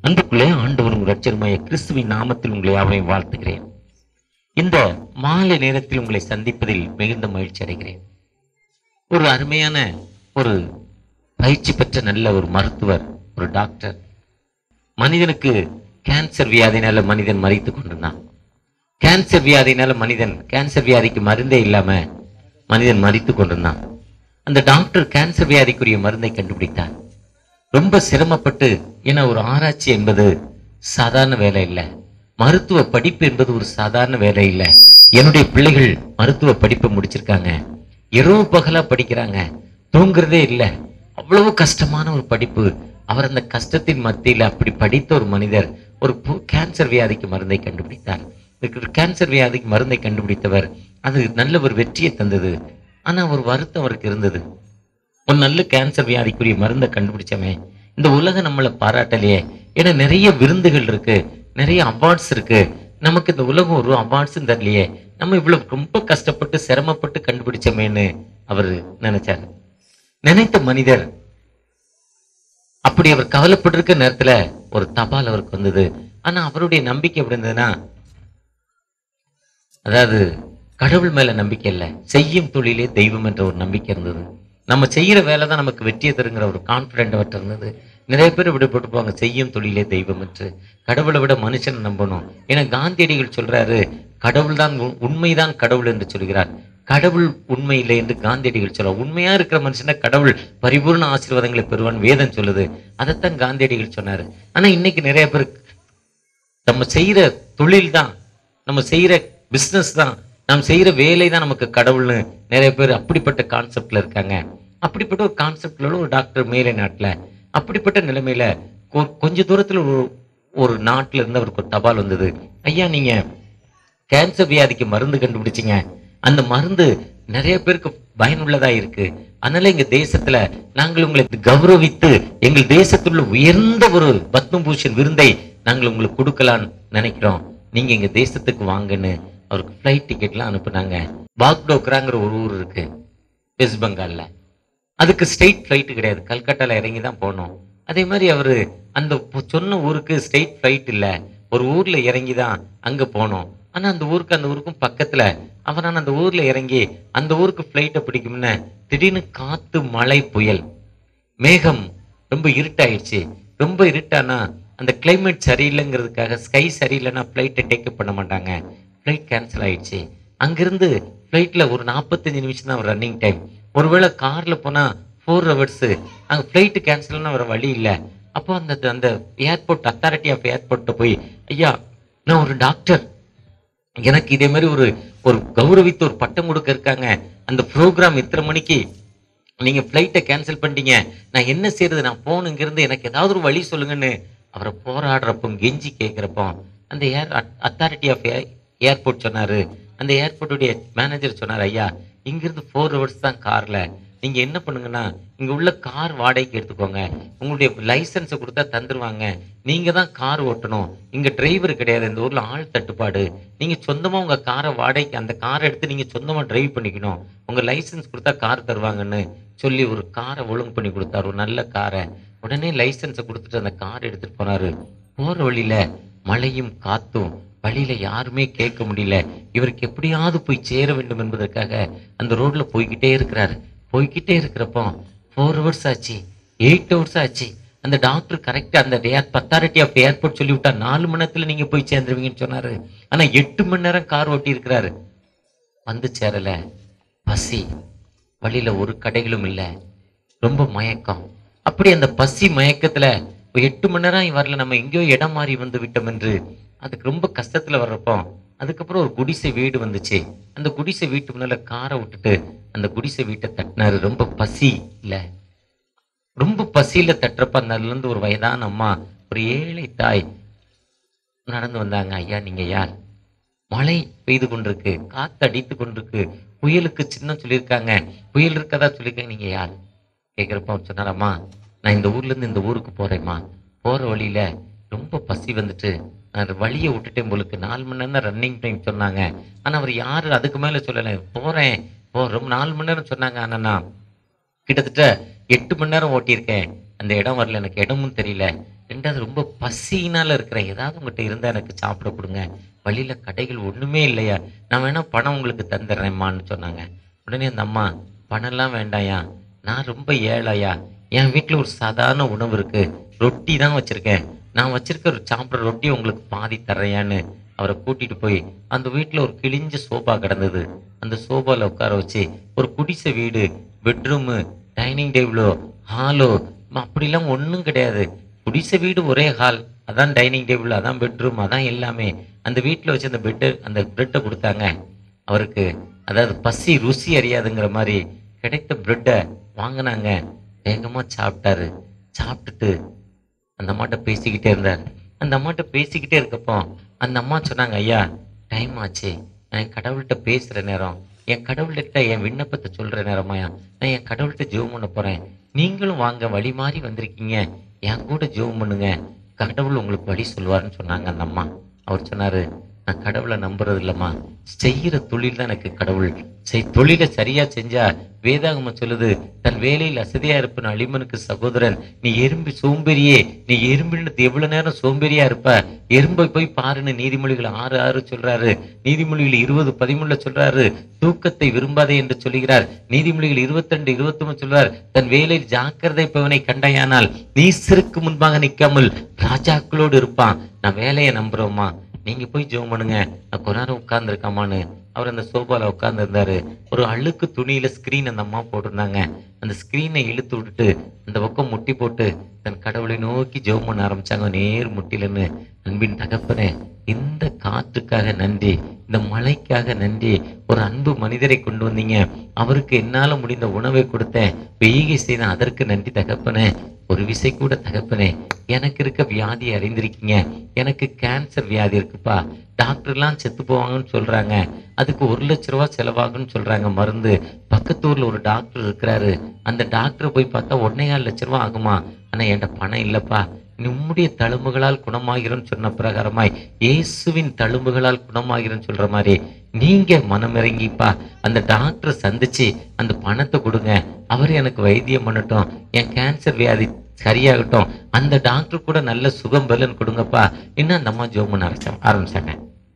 அன்புக்குள்ளே ஆண்டவரும் ரட்சருமாய கிறிஸ்துவின் நாமத்தில் உங்களை யாவரையும் வாழ்த்துகிறேன் இந்த மாலை நேரத்தில் உங்களை சந்திப்பதில் மிகுந்த மகிழ்ச்சி அடைகிறேன் ஒரு அருமையான ஒரு பயிற்சி பெற்ற நல்ல ஒரு மருத்துவர் ஒரு டாக்டர் மனிதனுக்கு கேன்சர் வியாதினால மனிதன் மறித்து கொண்டிருந்தான் கேன்சர் வியாதினால மனிதன் கேன்சர் வியாதிக்கு மருந்தே இல்லாம மனிதன் மறித்து கொண்டிருந்தான் அந்த டாக்டர் கேன்சர் வியாதிக்குரிய மருந்தை கண்டுபிடித்தார் ரொம்ப சிரமப்பட்டு ஏன்னா ஒரு ஆராய்ச்சி என்பது சாதாரண வேலை இல்லை மருத்துவ படிப்பு என்பது ஒரு சாதாரண வேலை இல்லை என்னுடைய பிள்ளைகள் மருத்துவ படிப்பை முடிச்சிருக்காங்க இரவு பகலா படிக்கிறாங்க தூங்குறதே இல்லை அவ்வளவு கஷ்டமான ஒரு படிப்பு அவர் அந்த கஷ்டத்தின் மத்தியில் அப்படி படித்த ஒரு மனிதர் ஒரு பு- கேன்சர் வியாதிக்கு மருந்தை கண்டுபிடித்தார் இதுக்கு கேன்சர் வியாதிக்கு மருந்தை கண்டுபிடித்தவர் அது நல்ல ஒரு வெற்றியை தந்தது ஆனா ஒரு வருத்தம் அவருக்கு இருந்தது ஒரு நல்ல கேன்சர் வியாதிக்குரிய மருந்தை கண்டுபிடிச்சமே இந்த உலகம் நம்மளை பாராட்டலையே ஏன்னா நிறைய விருந்துகள் இருக்கு நிறைய அவார்ட்ஸ் இருக்கு நமக்கு இந்த உலகம் ஒரு அவார்ட்ஸும் தரலையே நம்ம இவ்வளவு ரொம்ப கஷ்டப்பட்டு சிரமப்பட்டு கண்டுபிடிச்சோமேன்னு அவர் நினைச்சாரு நினைத்த மனிதர் அப்படி அவர் கவலைப்பட்டிருக்க நேரத்துல ஒரு தபால் அவருக்கு வந்தது ஆனா அவருடைய நம்பிக்கை எப்படி இருந்ததுன்னா அதாவது கடவுள் மேல நம்பிக்கை இல்லை செய்யும் தொழிலே தெய்வம் என்ற ஒரு நம்பிக்கை இருந்தது நம்ம செய்யற வேலை தான் நமக்கு வெற்றியை தருங்கிற ஒரு கான்பிடென்ட் அவர்கிட்ட இருந்தது நிறைய பேர் இப்படி போட்டுப்பாங்க செய்யும் தொழிலே தெய்வம் என்று கடவுளை விட மனுஷனை நம்பணும் ஏன்னா காந்தியடிகள் சொல்றாரு கடவுள் தான் உ- உண்மைதான் கடவுள் என்று சொல்கிறார் கடவுள் உண்மை இல்லை என்று காந்தியடிகள் சொல்றார் உண்மையா இருக்கிற மனுஷனை கடவுள் பரிபூர்ண ஆசீர்வாதங்களை பெறுவான் வேதம் சொல்லுது அதைத்தான் காந்தியடிகள் சொன்னாரு ஆனா இன்னைக்கு நிறைய பேர் நம்ம செய்யற தொழில் தான் நம்ம செய்யற பிசினஸ் தான் நாம் செய்யற வேலை தான் நமக்கு கடவுள்னு நிறைய பேர் அப்படிப்பட்ட கான்செப்ட்ல இருக்காங்க அப்படிப்பட்ட ஒரு கான்செப்ட்ல ஒரு டாக்டர் மேலை நாட்டுல அப்படிப்பட்ட நிலைமையில கொ- கொஞ்ச தூரத்துல ஒரு ஒரு நாட்டுல இருந்து அவருக்கு ஒரு தபால் வந்தது ஐயா நீங்க கேன்சர் வியாதிக்கு மருந்து கண்டுபிடிச்சீங்க அந்த மருந்து நிறைய பேருக்கு பயனுள்ளதா இருக்கு அதனால எங்க தேசத்துல நாங்கள் உங்களை கௌரவித்து எங்கள் தேசத்துள்ள உயர்ந்த ஒரு பத்மபூஷன் விருந்தை நாங்கள் உங்களுக்கு கொடுக்கலாம்னு நினைக்கிறோம் நீங்க எங்க தேசத்துக்கு வாங்கன்னு அவருக்கு ஃப்ளைட் டிக்கெட்லாம் அனுப்புனாங்க பாக்டோக்ராங்கிற ஒரு ஊர் இருக்கு வெஸ்ட் பெங்கால்ல அதுக்கு ஸ்ட்ரெயிட் ஃப்ளைட்டு கிடையாது கல்கட்டால இறங்கி தான் போகணும் அதே மாதிரி அவரு அந்த பொ- சொன்ன ஊருக்கு ஸ்ட்ரெயிட் ஃப்ளைட் இல்ல ஒரு ஊர்ல இறங்கி தான் அங்க போனோம் ஆனா அந்த ஊருக்கு அந்த ஊருக்கும் பக்கத்துல அவனான அந்த ஊர்ல இறங்கி அந்த ஊருக்கு ஃப்ளைட்டை பிடிக்கும்னு திடீர்னு காத்து மழை புயல் மேகம் ரொம்ப இருட்டாயிடுச்சு ரொம்ப இருட்டானா அந்த கிளைமேட் சரியில்லைங்கிறதுக்காக ஸ்கை சரியில்லைன்னா ஃப்ளைட்டை டேக்கப் பண்ண மாட்டாங்க ஃப்ளைட் கேன்சல் ஆயிடுச்சு அங்கிருந்து ஃப்ளைட்டில் ஒரு நாற்பத்தஞ்சு நிமிஷம் தான் ரன்னிங் டைம் ஒருவேளை காரில் போனால் ஃபோர் ஹவர்ஸு அங்கே ஃப்ளைட்டு கேன்சல்னா வர வழி இல்லை அப்போ அந்த அந்த ஏர்போர்ட் அத்தாரிட்டி ஆஃப் ஏர்போர்ட்டை போய் ஐயா நான் ஒரு டாக்டர் எனக்கு இதே மாதிரி ஒரு ஒரு கௌரவித்து ஒரு பட்டம் கொடுக்க இருக்காங்க அந்த ப்ரோக்ராம் இத்தனை மணிக்கு நீங்க ஃப்ளைட்டை கேன்சல் பண்ணிட்டீங்க நான் என்ன செய்யறது நான் போகணும் இங்கிருந்து எனக்கு ஏதாவது ஒரு வழி சொல்லுங்கன்னு அவரை போராடுறப்போ கெஞ்சி கேட்குறப்போ அந்த ஏர் அத்தாரிட்டி ஆஃப் ஏர்போர்ட் சொன்னாரு அந்த ஏர்போர்ட்டுடைய மேனேஜர் சொன்னார் ஐயா இங்கிருந்து ஃபோர் ஹவர்ஸ் தான் கார்ல நீங்க என்ன பண்ணுங்கன்னா இங்க உள்ள கார் வாடகைக்கு எடுத்துக்கோங்க உங்களுடைய லைசன்ஸை கொடுத்தா தந்துருவாங்க நீங்க தான் கார் ஓட்டணும் இங்க டிரைவர் கிடையாது இந்த ஊர்ல ஆள் தட்டுப்பாடு நீங்க சொந்தமா உங்க காரை வாடகைக்கு அந்த காரை எடுத்து நீங்க சொந்தமா டிரைவ் பண்ணிக்கணும் உங்க லைசன்ஸ் கொடுத்தா கார் தருவாங்கன்னு சொல்லி ஒரு காரை ஒழுங்கு பண்ணி கொடுத்தாரு ஒரு நல்ல காரை உடனே லைசன்ஸை கொடுத்துட்டு அந்த கார் எடுத்துட்டு போனாரு போற வழியில மழையும் காத்தும் வழியில யாருமே கேட்க முடியல இவருக்கு எப்படியாவது போய் சேர வேண்டும் என்பதற்காக அந்த ரோட்ல போய்கிட்டே இருக்கிறாரு போய்கிட்டே இருக்கிறப்போ ஃபோர் ஹவர்ஸ் ஆச்சு எயிட் ஹவர்ஸ் ஆச்சு அந்த டாக்டர் கரெக்டா அந்த ஏர் அத்தாரிட்டி ஆஃப் ஏர்போர்ட் சொல்லி விட்டா நாலு மணி நேரத்துல நீங்க போய் சேர்ந்துருவீங்கன்னு சொன்னாரு ஆனா எட்டு மணி நேரம் கார் ஓட்டி இருக்கிறாரு வந்து சேரல பசி வழியில ஒரு கடைகளும் இல்ல ரொம்ப மயக்கம் அப்படி அந்த பசி மயக்கத்துல ஒரு எட்டு மணி நேரம் வரல நம்ம எங்கேயோ இடம் மாறி வந்து விட்டோம் என்று அதுக்கு ரொம்ப கஷ்டத்துல வர்றப்போ அதுக்கப்புறம் ஒரு குடிசை வீடு வந்துச்சு அந்த குடிசை வீட்டு முன்னால காரை விட்டுட்டு அந்த குடிசை வீட்டை தட்டினாரு ரொம்ப பசி இல்ல ரொம்ப பசியில தட்டுறப்ப அந்த அதுல இருந்து ஒரு வயதான அம்மா ஒரு ஏழை தாய் நடந்து வந்தாங்க ஐயா நீங்க யார் மழை பெய்து கொண்டிருக்கு காத்து அடித்து கொண்டிருக்கு புயலுக்கு சின்னம் சொல்லியிருக்காங்க புயல் இருக்கதா சொல்லியிருக்காங்க நீங்க யார் கேட்குறப்ப அவர் சொன்னாரம்மா நான் இந்த ஊர்ல இருந்து இந்த ஊருக்கு போறேம்மா போற வழியில ரொம்ப பசி வந்துட்டு நான் வழியை விட்டுட்டேன் போலுக்கு நாலு மணி நேரம் ரன்னிங் டைம் சொன்னாங்க ஆனா அவர் யாரு அதுக்கு மேல சொல்லலை போறேன் போ ரொம்ப நாலு மணி நேரம் சொன்னாங்க ஆனா நான் கிட்டத்தட்ட எட்டு மணி நேரம் ஓட்டியிருக்கேன் அந்த இடம் வரல எனக்கு இடமும் தெரியல ரெண்டாவது ரொம்ப பசியினால இருக்கிறேன் ஏதாவது உங்ககிட்ட இருந்தா எனக்கு சாப்பிட கொடுங்க வழியில கடைகள் ஒண்ணுமே இல்லையா நான் வேணா பணம் உங்களுக்கு தந்துடுறேம்மான்னு சொன்னாங்க உடனே அந்த அம்மா பணம்லாம் வேண்டாயா நான் ரொம்ப ஏழையா என் வீட்டில் ஒரு சாதாரண உணவு இருக்கு ரொட்டி தான் வச்சிருக்கேன் நான் வச்சிருக்க ஒரு சாப்பிட்ற ரொட்டி உங்களுக்கு பாதி தர்றேயான்னு அவரை கூட்டிட்டு போய் அந்த வீட்டில் ஒரு கிழிஞ்ச சோபா கிடந்தது அந்த சோபால உட்கார வச்சு ஒரு குடிசை வீடு பெட்ரூமு டைனிங் டேபிளோ ஹாலோ அப்படிலாம் ஒன்றும் கிடையாது குடிசை வீடு ஒரே ஹால் அதான் டைனிங் டேபிள் அதான் பெட்ரூம் அதான் எல்லாமே அந்த வீட்டில் வச்சு அந்த பெட்டு அந்த பிரெட்டை கொடுத்தாங்க அவருக்கு அதாவது பசி ருசி அறியாதுங்கிற மாதிரி கிடைத்த பிரெட்டை வாங்கினாங்க வேகமாக சாப்பிட்டாரு சாப்பிட்டுட்டு அந்த அம்மாட்ட பேசிக்கிட்டே இருந்தார் அந்த அம்மாட்ட பேசிக்கிட்டே இருக்கப்போ அந்த அம்மா சொன்னாங்க ஐயா டைம் ஆச்சு நான் என் கடவுள்கிட்ட பேசுற நேரம் என் கடவுள்கிட்ட என் விண்ணப்பத்தை சொல்ற நேரமாயா நான் என் கடவுள்கிட்ட ஜெபம் பண்ண போறேன் நீங்களும் வாங்க வழி மாறி வந்திருக்கீங்க என் கூட ஜெபம் பண்ணுங்க கடவுள் உங்களுக்கு வழி சொல்லுவாருன்னு சொன்னாங்க அந்த அம்மா அவர் சொன்னாரு நான் கடவுளை நம்புறது இல்லம்மா செய்யற தொழில் தான் எனக்கு கடவுள் செய் தொழிலை சரியா செஞ்சா வேதாகமம் சொல்லுது தன் வேலையில் அசதியா இருப்பன் அலிமனுக்கு சகோதரன் நீ எறும்பி சோம்பேறியே நீ எறும்பின்னு எவ்வளவு நேரம் சோம்பேறியா இருப்ப எறும்பை போய் பாருன்னு நீதிமொழிகள் ஆறு ஆறு சொல்றாரு நீதிமொழிகள் இருபது பதிமூணுல சொல்றாரு தூக்கத்தை விரும்பாதே என்று சொல்லுகிறார் நீதிமொழிகள் இருபத்தி ரெண்டு இருபத்தி மூணு சொல்றார் தன் வேலையில் ஜாக்கிரதை பவனை கண்டாயானால் நீசருக்கு முன்பாக நிற்காமல் ராஜாக்களோடு இருப்பான் நான் வேலையை நம்புறோமா நீங்க போய் ஜெபம் பண்ணுங்க நான் கொஞ்ச நேரம் உட்கார்ந்துருக்காமான்னு அவர் அந்த சோபால உட்கார்ந்து இருந்தாரு ஒரு அழுக்கு துணியில ஸ்கிரீன் அந்த அம்மா போட்டிருந்தாங்க அந்த ஸ்கிரீனை இழுத்து விட்டுட்டு அந்த பக்கம் முட்டி போட்டு தன் கடவுளை நோக்கி ஜெபம் பண்ண ஆரம்பிச்சாங்க நேர் முட்டிலன்னு அன்பின் தகப்பனே இந்த காற்றுக்காக நன்றி இந்த மழைக்காக நன்றி ஒரு அன்பு மனிதரை கொண்டு வந்தீங்க அவருக்கு என்னால முடிந்த உணவை கொடுத்தேன் வெய்கை செய்த அதற்கு நன்றி தகப்பனே ஒரு விசை கூட தகப்பனே எனக்கு இருக்க வியாதி அறிந்திருக்கீங்க எனக்கு கேன்சர் வியாதி இருக்குப்பா டாக்டர்லாம் செத்து போவாங்கன்னு சொல்றாங்க அதுக்கு ஒரு லட்ச ரூபா செலவாகும்னு சொல்றாங்க மருந்து பக்கத்து ஊர்ல ஒரு டாக்டர் இருக்கிறாரு அந்த டாக்டரை போய் பார்த்தா ஒன்னே கால் லட்ச ரூபா ஆகுமா ஆனா என்கிட்ட பணம் இல்லப்பா நம்முடைய தழும்புகளால் குணமாகிறோம்னு சொன்ன பிரகாரமாய் இயேசுவின் தழும்புகளால் குணமாகிறோம்னு சொல்ற மாதிரி நீங்க மனம் இறங்கிப்பா அந்த டாக்டரை சந்திச்சு அந்த பணத்தை கொடுங்க அவர் எனக்கு வைத்தியம் பண்ணட்டும் என் கேன்சர் வியாதி சரியாகட்டும் அந்த டாக்டர் கூட நல்ல சுகம் பலன் கொடுங்கப்பா இன்னும் அந்த அம்மா ஜோம் பண்ண ஆரம்பிச்சா ஆரம்பிச்சாங்க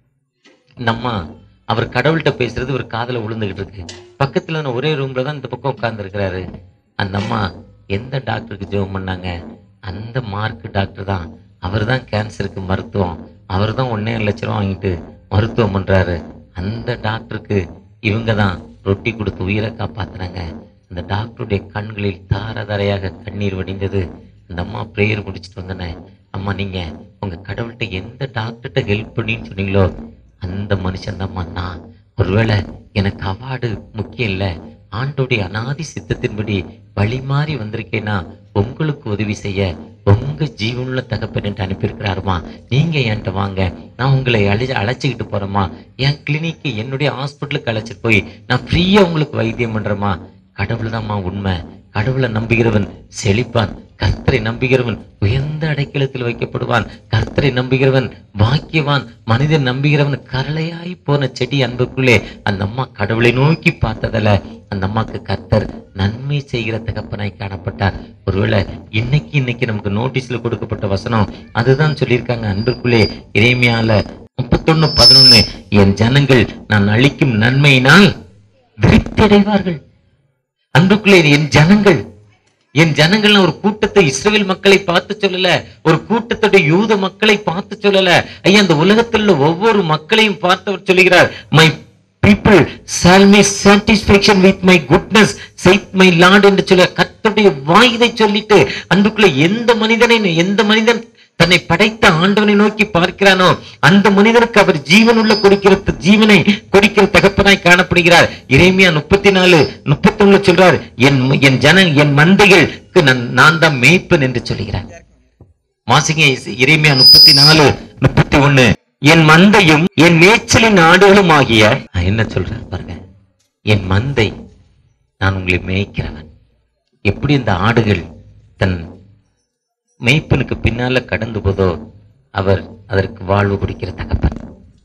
இந்த அம்மா அவர் கடவுள்கிட்ட பேசுறது ஒரு காதுல விழுந்துகிட்டு இருக்கு பக்கத்துல நான் ஒரே ரூம்ல தான் இந்த பக்கம் உட்கார்ந்து அந்த அம்மா எந்த டாக்டருக்கு ஜெபம் பண்ணாங்க அந்த மார்க் டாக்டர் தான் அவர் தான் கேன்சருக்கு மருத்துவம் அவர் தான் ஒன்னே லட்ச ரூபா வாங்கிட்டு மருத்துவம் பண்றாரு அந்த டாக்டருக்கு இவங்க தான் ரொட்டி கொடுத்து உயிரை காப்பாத்துனாங்க அந்த டாக்டருடைய கண்களில் தார தாரையாக கண்ணீர் வடிந்தது அந்த அம்மா ப்ரேயர் முடிச்சிட்டு வந்தனே அம்மா நீங்க உங்க கடவுள்கிட்ட எந்த டாக்டர்கிட்ட ஹெல்ப் பண்ணின்னு சொன்னீங்களோ அந்த மனுஷன் தான் நான் ஒருவேளை எனக்கு அவார்டு முக்கியம் இல்லை ஆண்டோடைய அனாதி சித்தத்தின்படி வழி மாறி வந்திருக்கேன்னா உங்களுக்கு உதவி செய்ய உங்க ஜீவனுள்ள தகப்பன் அனுப்பியிருக்கிறாருமா நீங்க என்கிட்ட வாங்க நான் உங்களை அழை அழைச்சிக்கிட்டு போறேம்மா என் கிளினிக்கு என்னுடைய ஹாஸ்பிட்டலுக்கு அழைச்சிட்டு போய் நான் ஃப்ரீயா உங்களுக்கு வைத்தியம் பண்றேம்மா கடவுள் தான்மா உண்மை கடவுளை நம்புகிறவன் செழிப்பான் கர்த்தரை நம்புகிறவன் உயர்ந்த அடைக்கலத்தில் வைக்கப்படுவான் கர்த்தரை நம்புகிறவன் பாக்கியவான் மனிதன் நம்புகிறவன் கரளையாய் போன செடி அன்புக்குள்ளே அந்த அம்மா கடவுளை நோக்கி பார்த்ததால அந்த அம்மாக்கு கர்த்தர் நன்மை செய்கிற தகப்பனாய் காணப்பட்டார் ஒருவேளை இன்னைக்கு இன்னைக்கு நமக்கு நோட்டீஸ்ல கொடுக்கப்பட்ட வசனம் அதுதான் சொல்லியிருக்காங்க அன்புக்குள்ளே இறைமையால முப்பத்தொன்னு பதினொன்னு என் ஜனங்கள் நான் அளிக்கும் நன்மையினால் திருப்தியடைவார்கள் அன்புக்குள்ளே என் ஜனங்கள் என் ஜனங்கள் ஒரு கூட்டத்தை இஸ்ரேல் மக்களை பார்த்து சொல்லல ஒரு கூட்டத்துடைய யூத மக்களை பார்த்து சொல்லல ஐயா அந்த உலகத்தில் உள்ள ஒவ்வொரு மக்களையும் பார்த்தவர் சொல்லுகிறார் my people shall may satisfaction with my goodness saith my Lord என்று சொல்ல கர்த்தருடைய வாயுதை சொல்லிட்டு அன்புக்குள்ள எந்த மனிதனை எந்த மனிதன் தன்னை படைத்த ஆண்டவனை நோக்கி பார்க்கிறானோ அந்த மனிதனுக்கு அவர் ஜீவனுள்ள கொடுக்கிற ஜீவனை கொடுக்கிற தகப்பனாய் காணப்படுகிறார் இறைமையா முப்பத்தி நாலு முப்பத்தி ஒண்ணுல சொல்றார் என் என் ஜன என் மந்தைகளுக்கு நான் நான் தான் மேய்ப்பன் என்று சொல்கிறார் மாசிங்க இறைமையா முப்பத்தி நாலு முப்பத்தி ஒண்ணு என் மந்தையும் என் மேய்ச்சலின் ஆடுகளும் ஆகிய நான் என்ன சொல்றேன் பாருங்க என் மந்தை நான் உங்களை மேய்க்கிறவன் எப்படி இந்த ஆடுகள் தன் மெய்ப்பனுக்கு பின்னால கடந்து போதோ அவர் அதற்கு வாழ்வு கொடுக்கிற தகப்பன்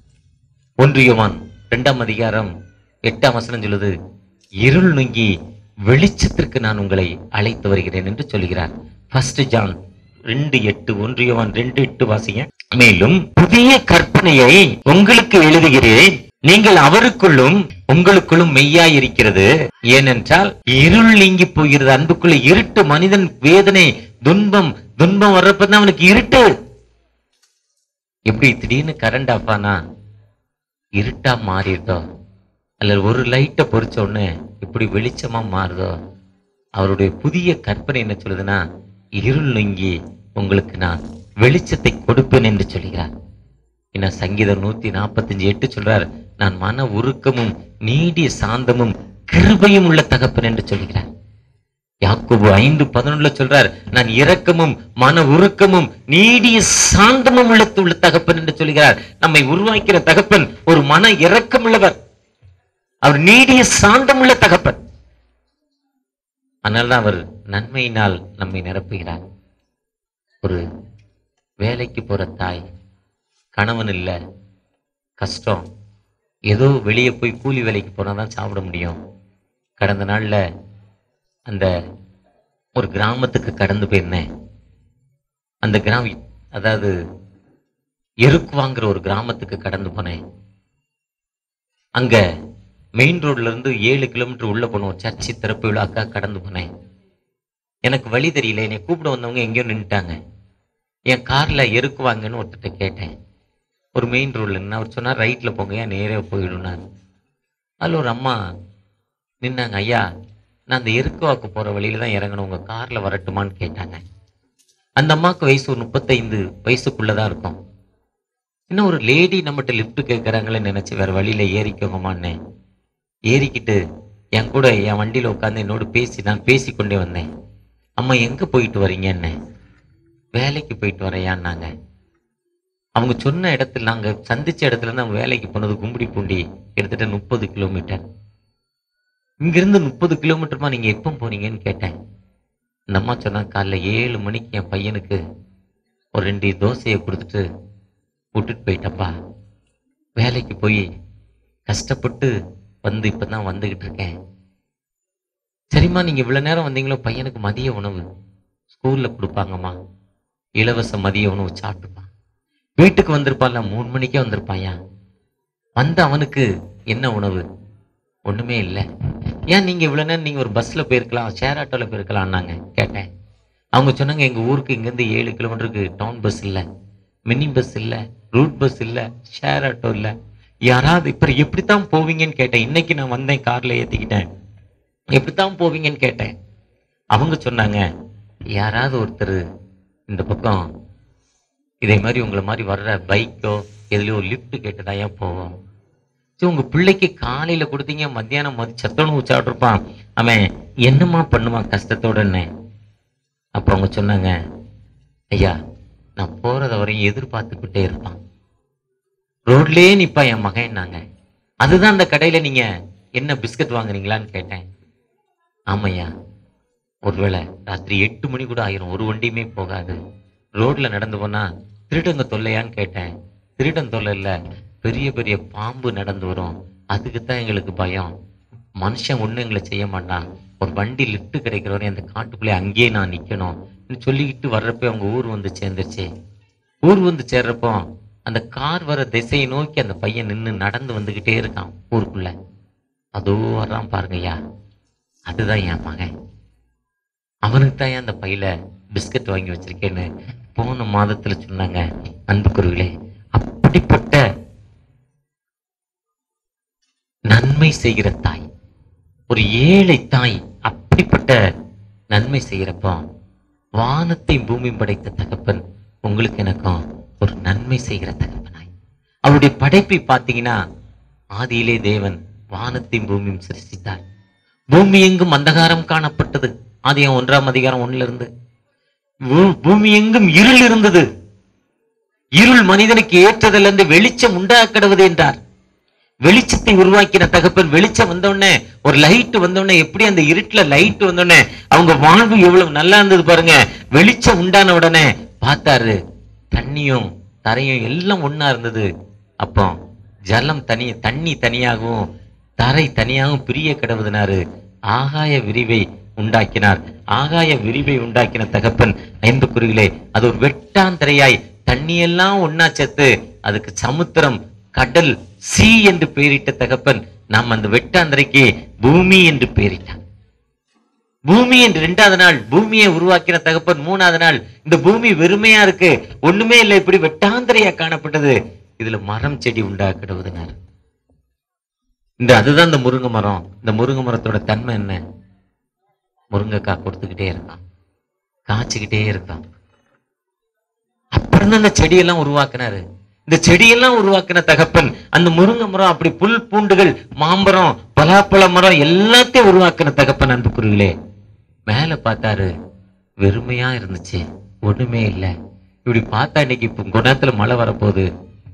ஒன்று யோவான் இரண்டாம் அதிகாரம் எட்டாம் வசனம் சொல்லுது இருள் நுங்கி வெளிச்சத்திற்கு நான் உங்களை அழைத்து வருகிறேன் என்று சொல்கிறார் ஃபர்ஸ்ட் ஜான் ரெண்டு எட்டு ஒன்றியவன் ரெண்டு எட்டு வாசிங்க மேலும் புதிய கற்பனையை உங்களுக்கு எழுதுகிறேன் நீங்கள் அவருக்குள்ளும் உங்களுக்குள்ளும் மெய்யாய் இருக்கிறது ஏனென்றால் இருள் நீங்கி போகிறது அன்புக்குள்ள இருட்டு மனிதன் வேதனை துன்பம் துன்பம் வர்றப்பதான் அவனுக்கு இருட்டு எப்படி திடீர்னு கரண்ட் ஆஃப் ஆனா இருட்டா மாறிடுதோ அல்லது ஒரு லைட்டை பொறிச்ச உடனே இப்படி வெளிச்சமா மாறுதோ அவருடைய புதிய கற்பனை என்ன சொல்லுதுன்னா இருள் நீங்கி உங்களுக்கு நான் வெளிச்சத்தை கொடுப்பேன் என்று சொல்கிறார் என்ன சங்கீதம் நூத்தி நாற்பத்தஞ்சு எட்டு சொல்றார் நான் மன உருக்கமும் நீடிய சாந்தமும் கிருபையும் உள்ள தகப்பன் என்று சொல்கிறார் யாக்கோபு ஐந்து பதினொன்றுல சொல்றார் நான் இரக்கமும் மன உருக்கமும் நீடிய சாந்தமும் உள்ள உள்ள தகப்பன் என்று சொல்கிறார் நம்மை உருவாக்கிற தகப்பன் ஒரு மன இரக்கம் உள்ளவர் அவர் நீடிய சாந்தமுள்ள தகப்பன் அதனால்தான் அவர் நன்மையினால் நம்மை நிரப்புகிறார் ஒரு வேலைக்கு போற தாய் கணவன் இல்ல கஷ்டம் ஏதோ வெளியே போய் கூலி வேலைக்கு போனா தான் சாப்பிட முடியும் கடந்த நாள்ல அந்த ஒரு கிராமத்துக்கு கடந்து போயிருந்தேன் அந்த கிராம அதாவது எருக்குவாங்கிற ஒரு கிராமத்துக்கு கடந்து போனேன் அங்க மெயின் ரோட்ல இருந்து ஏழு கிலோமீட்டர் உள்ள போனோம் சர்ச்சு திறப்பு விழாக்கா கடந்து போனேன் எனக்கு வழி தெரியல என்னை கூப்பிட வந்தவங்க எங்கேயோ நின்னுட்டாங்க என் கார்ல எருக்குவாங்கன்னு ஒருத்தர்ட்ட கேட்டேன் ஒரு மெயின் ரோட்ல நின்று அவர் சொன்னார் ரைட்ல போங்க ஏன் நேரே போயிடுனார் அதில் ஒரு அம்மா நின்னாங்க ஐயா நான் அந்த எருக்குவாக்கு போற வழியில தான் இறங்கணும் உங்க கார்ல வரட்டுமான்னு கேட்டாங்க அந்த அம்மாவுக்கு வயசு ஒரு முப்பத்தைந்து வயசுக்குள்ளதான் இருக்கும் இன்னும் ஒரு லேடி நம்மகிட்ட லிஃப்ட் கேட்கறாங்களே நினைச்சு வேற வழியில ஏறிக்கோங்கம்மான்னு ஏறிக்கிட்டு என் கூட என் வண்டியில உட்காந்து என்னோடு பேசி நான் பேசி கொண்டே வந்தேன் அம்மா எங்க போயிட்டு வரீங்கன்னு வேலைக்கு போயிட்டு வரையான்னாங்க அவங்க சொன்ன இடத்துல நாங்க சந்திச்ச இடத்துல இருந்து அவங்க வேலைக்கு போனது கும்படி பூண்டி கிட்டத்தட்ட முப்பது கிலோமீட்டர் இங்கிருந்து முப்பது கிலோமீட்டர்மா நீங்க எப்போ போறீங்கன்னு கேட்டேன் இந்த அம்மா சொன்னா காலைல ஏழு மணிக்கு என் பையனுக்கு ஒரு ரெண்டு தோசையை கொடுத்துட்டு விட்டுட்டு போயிட்டப்பா வேலைக்கு போய் கஷ்டப்பட்டு வந்து இப்பதான் வந்துகிட்டு இருக்கேன் சரிம்மா நீங்க இவ்வளவு நேரம் வந்தீங்களோ பையனுக்கு மதிய உணவு ஸ்கூல்ல கொடுப்பாங்கம்மா இலவச மதிய உணவு சாப்பிட்டுப்பான் வீட்டுக்கு வந்திருப்பான்ல மூணு மணிக்கே வந்திருப்பாயா வந்த அவனுக்கு என்ன உணவு ஒண்ணுமே இல்லை ஏன் நீங்க இவ்வளவு நேரம் நீங்க ஒரு பஸ்ல போயிருக்கலாம் ஷேர் ஆட்டோல போயிருக்கலாம்னாங்க கேட்டேன் அவங்க சொன்னாங்க எங்க ஊருக்கு இங்கிருந்து ஏழு கிலோமீட்டருக்கு டவுன் பஸ் இல்ல மினி பஸ் இல்ல ரூட் பஸ் இல்ல ஷேர் ஆட்டோ இல்ல யாராவது இப்ப எப்படித்தான் போவீங்கன்னு கேட்டேன் இன்னைக்கு நான் வந்தேன் கார்ல ஏத்திக்கிட்டேன் எப்படித்தான் போவீங்கன்னு கேட்டேன் அவங்க சொன்னாங்க யாராவது ஒருத்தர் இந்த பக்கம் இதே மாதிரி உங்களை மாதிரி வர்ற பைக்கோ எதுலயோ லிஃப்ட் கேட்டுதான் ஏன் போவோம் சரி உங்க பிள்ளைக்கு காலையில கொடுத்தீங்க மத்தியானம் மதி சத்துணவு சாப்பிட்ருப்பான் அவன் என்னம்மா பண்ணுவான் கஷ்டத்தோடன்னு அப்ப அவங்க சொன்னாங்க ஐயா நான் போறத வரையும் எதிர்பார்த்துக்கிட்டே இருப்பான் ரோட்லயே நிப்பா என் மகன்னாங்க அதுதான் அந்த கடையில நீங்க என்ன பிஸ்கட் வாங்குறீங்களான்னு கேட்டேன் ஆமையா ஒருவேளை ராத்திரி எட்டு மணி கூட ஆயிரும் ஒரு வண்டியுமே போகாது ரோட்ல நடந்து போனா திருடங்க தொல்லையான்னு கேட்டேன் திருடன் தொல்லை இல்ல பெரிய பெரிய பாம்பு நடந்து வரும் அதுக்கு தான் எங்களுக்கு பயம் மனுஷன் ஒண்ணு எங்களை செய்ய மாட்டான் ஒரு வண்டி லிஃப்ட் கிடைக்கிற வரையும் அந்த காட்டுக்குள்ளே அங்கேயே நான் நிக்கணும் சொல்லிக்கிட்டு வர்றப்ப அவங்க ஊர் வந்து சேர்ந்துருச்சு ஊர் வந்து சேர்றப்போ அந்த கார் வர திசையை நோக்கி அந்த பையன் நின்னு நடந்து வந்துகிட்டே இருக்கான் ஊருக்குள்ள அதோ வர்றான் பாருங்கய்யா அதுதான் என் மகன் அவனுக்கு தான் அந்த பையில பிஸ்கட் வாங்கி வச்சிருக்கேன்னு போன மாதத்துல சொன்னாங்க அன்புக்குருவிலே அப்படிப்பட்ட நன்மை செய்கிற தாய் ஒரு ஏழை தாய் அப்படிப்பட்ட நன்மை செய்கிறப்போ வானத்தை பூமி படைத்த தகப்பன் உங்களுக்கு எனக்கும் ஒரு நன்மை செய்கிற தகப்பனாய் அவருடைய படைப்பை பார்த்தீங்கன்னா ஆதியிலே தேவன் வானத்தையும் பூமியும் சிருஷ்டித்தார் பூமி எங்கும் அந்தகாரம் காணப்பட்டது ஆதியம் ஒன்றாம் அதிகாரம் ஒண்ணுல இருந்து பூ- பூமி எங்கும் இருள் இருந்தது இருள் மனிதனுக்கு ஏற்றதிலிருந்து வெளிச்சம் உண்டாக்கடுவது என்றார் வெளிச்சத்தை உருவாக்கின தகப்பன் வெளிச்சம் வந்தோடனே ஒரு லைட் வந்தோடனே எப்படி அந்த இருட்டுல லைட் வந்தோடனே அவங்க வாழ்வு எவ்வளவு நல்லா இருந்தது பாருங்க வெளிச்சம் உண்டான உடனே பார்த்தாரு தண்ணியும் தரையும் எல்லாம் ஒண்ணா இருந்தது அப்போ ஜலம் தனி தண்ணி தனியாகவும் தரை தனியாகவும் பிரிய கிடவுதுனாரு ஆகாய விரிவை உண்டாக்கினார் ஆகாய விரிவை உண்டாக்கின தகப்பன் ஐந்து குறிகளே அது ஒரு வெட்டாந்தரையாய் தண்ணியெல்லாம் ஒன்னா சேர்த்து அதுக்கு சமுத்திரம் கடல் சி என்று பெயரிட்ட தகப்பன் நாம் அந்த வெட்டாந்தரைக்கு பூமி என்று பெயரிட்டான் பூமி என்று இரண்டாவது நாள் பூமியை உருவாக்கின தகப்பன் மூணாவது நாள் இந்த பூமி வெறுமையா இருக்கு ஒண்ணுமே இல்லை இப்படி வெட்டாந்தரையா காணப்பட்டது இதுல மரம் செடி உண்டாக்கிடுவதுனார் இந்த அதுதான் இந்த முருங்கை மரம் இந்த முருங்கை மரத்தோட தன்மை என்ன முருங்கைக்காய் கொடுத்துக்கிட்டே இருக்கான் காய்ச்சிக்கிட்டே இருக்கான் அப்புறம் தான் இந்த செடியெல்லாம் உருவாக்குனாரு இந்த செடியெல்லாம் உருவாக்கின தகப்பன் அந்த முருங்கை மரம் அப்படி புல் பூண்டுகள் மாம்பரம் பலாப்பழ மரம் எல்லாத்தையும் உருவாக்கின தகப்பன் அன்புக்குருகளே மேல பார்த்தாரு வெறுமையா இருந்துச்சு ஒண்ணுமே இல்ல இப்படி பார்த்தா இன்னைக்கு இப்ப குணத்துல மழை வரப்போகுது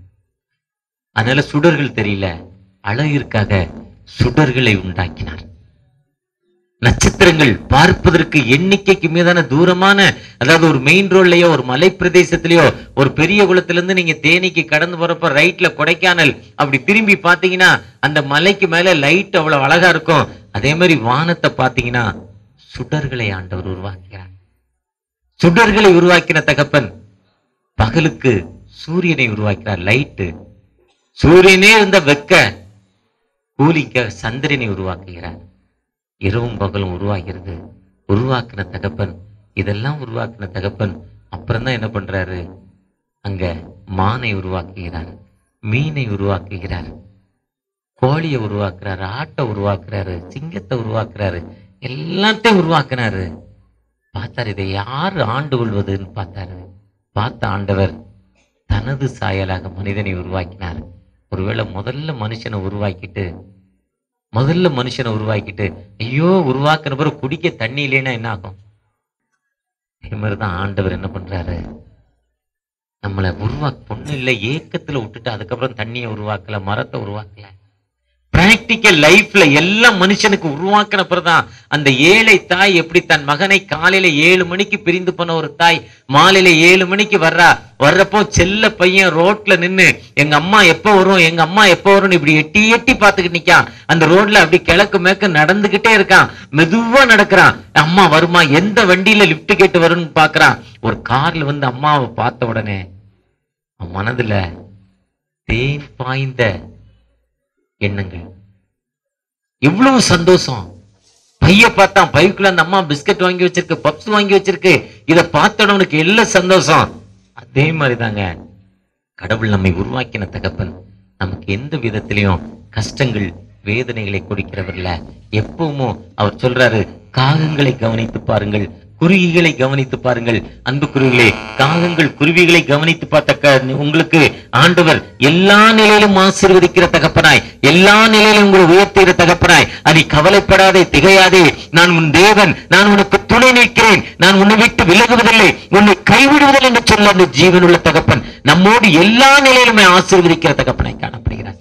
அதனால சுடர்கள் தெரியல அழகிற்காக சுடர்களை உண்டாக்கினார் நட்சத்திரங்கள் பார்ப்பதற்கு எண்ணிக்கைக்கு மீதான தூரமான அதாவது ஒரு மெயின் ரோட்லயோ ஒரு மலை பிரதேசத்திலயோ ஒரு பெரிய குளத்திலிருந்து நீங்க தேனிக்கு கடந்து போறப்ப ரைட்ல கொடைக்கானல் அப்படி திரும்பி பாத்தீங்கன்னா அந்த மலைக்கு மேல லைட் அவ்வளவு அழகா இருக்கும் அதே மாதிரி வானத்தை பாத்தீங்கன்னா சுடர்களை ஆண்டவர் உருவாக்கிறார் சுடர்களை உருவாக்கின தகப்பன் பகலுக்கு சூரியனை உருவாக்கிறார் லைட்டு சூரியனே இருந்த வெக்க கூலிக்காக சந்திரனை உருவாக்குகிறார் இரவும் பகலும் உருவாகிறது உருவாக்கின தகப்பன் இதெல்லாம் உருவாக்கின தகப்பன் அப்புறம் தான் என்ன பண்றாரு அங்க மானை உருவாக்குகிறார் மீனை உருவாக்குகிறார் கோழியை உருவாக்குறாரு ஆட்டை உருவாக்குறாரு சிங்கத்தை உருவாக்குறாரு எல்லாத்தையும் உருவாக்குனாரு பார்த்தாரு இதை யாரு ஆண்டு கொள்வதுன்னு பார்த்தாரு பார்த்த ஆண்டவர் தனது சாயலாக மனிதனை உருவாக்கினார் ஒருவேளை முதல்ல மனுஷனை உருவாக்கிட்டு முதல்ல மனுஷனை உருவாக்கிட்டு ஐயோ உருவாக்குன பிறகு குடிக்க தண்ணி இல்லைன்னா என்ன ஆகும் அதே மாதிரிதான் ஆண்டவர் என்ன பண்றாரு நம்மளை உருவாக்க பொண்ணு இல்லை ஏக்கத்துல விட்டுட்டு அதுக்கப்புறம் தண்ணியை உருவாக்கல மரத்தை உருவாக்கல பிராக்டிக்கல் லைஃப்ல எல்லா மனுஷனுக்கு உருவாக்கின பிறகுதான் அந்த ஏழை தாய் எப்படி தன் மகனை காலையில ஏழு மணிக்கு பிரிந்து போன ஒரு தாய் மாலையில ஏழு மணிக்கு வர்றா வர்றப்போ செல்ல பையன் ரோட்ல நின்னு எங்க அம்மா எப்ப வரும் எங்க அம்மா எப்ப வரும்னு இப்படி எட்டி எட்டி பார்த்துக்கிட்டு நிக்கான் அந்த ரோட்ல அப்படி கிழக்கு மேற்கு நடந்துகிட்டே இருக்கான் மெதுவா நடக்கிறான் அம்மா வருமா எந்த வண்டியில லிப்ட் கேட்டு வரும்னு பாக்குறான் ஒரு கார்ல வந்து அம்மாவை பார்த்த உடனே அவன் மனதுல தேன் பாய்ந்த எண்ணங்கள் எவ்வளவு சந்தோஷம் பைய பார்த்தான் பைக்குள்ள அந்த அம்மா பிஸ்கட் வாங்கி வச்சிருக்கு பப்ஸ் வாங்கி வச்சிருக்கு இத பார்த்தவனுக்கு எல்லாம் சந்தோஷம் அதே மாதிரிதாங்க கடவுள் நம்மை உருவாக்கின தகப்பன் நமக்கு எந்த விதத்திலையும் கஷ்டங்கள் வேதனைகளை கொடுக்கிறவர் இல்ல எப்பவுமோ அவர் சொல்றாரு காகங்களை கவனித்து பாருங்கள் குருவிகளை கவனித்து பாருங்கள் அன்பு குருவிகளே காகங்கள் குருவிகளை கவனித்து பார்த்த க- உங்களுக்கு ஆண்டவர் எல்லா நிலையிலும் ஆசீர்வதிக்கிற தகப்பனாய் எல்லா நிலையிலும் உங்களை உயர்த்துகிற தகப்பனாய் அதை கவலைப்படாதே திகையாதே நான் உன் தேவன் நான் உனக்கு துணை நிற்கிறேன் நான் உன்னை விட்டு விலகுவதில்லை உன்னை கைவிடுவதில்லை என்று சொல்ல அந்த ஜீவனுள்ள தகப்பன் நம்மோடு எல்லா நிலையிலுமே ஆசீர்வதிக்கிற தகப்பனாய் காணப்படுகிறார்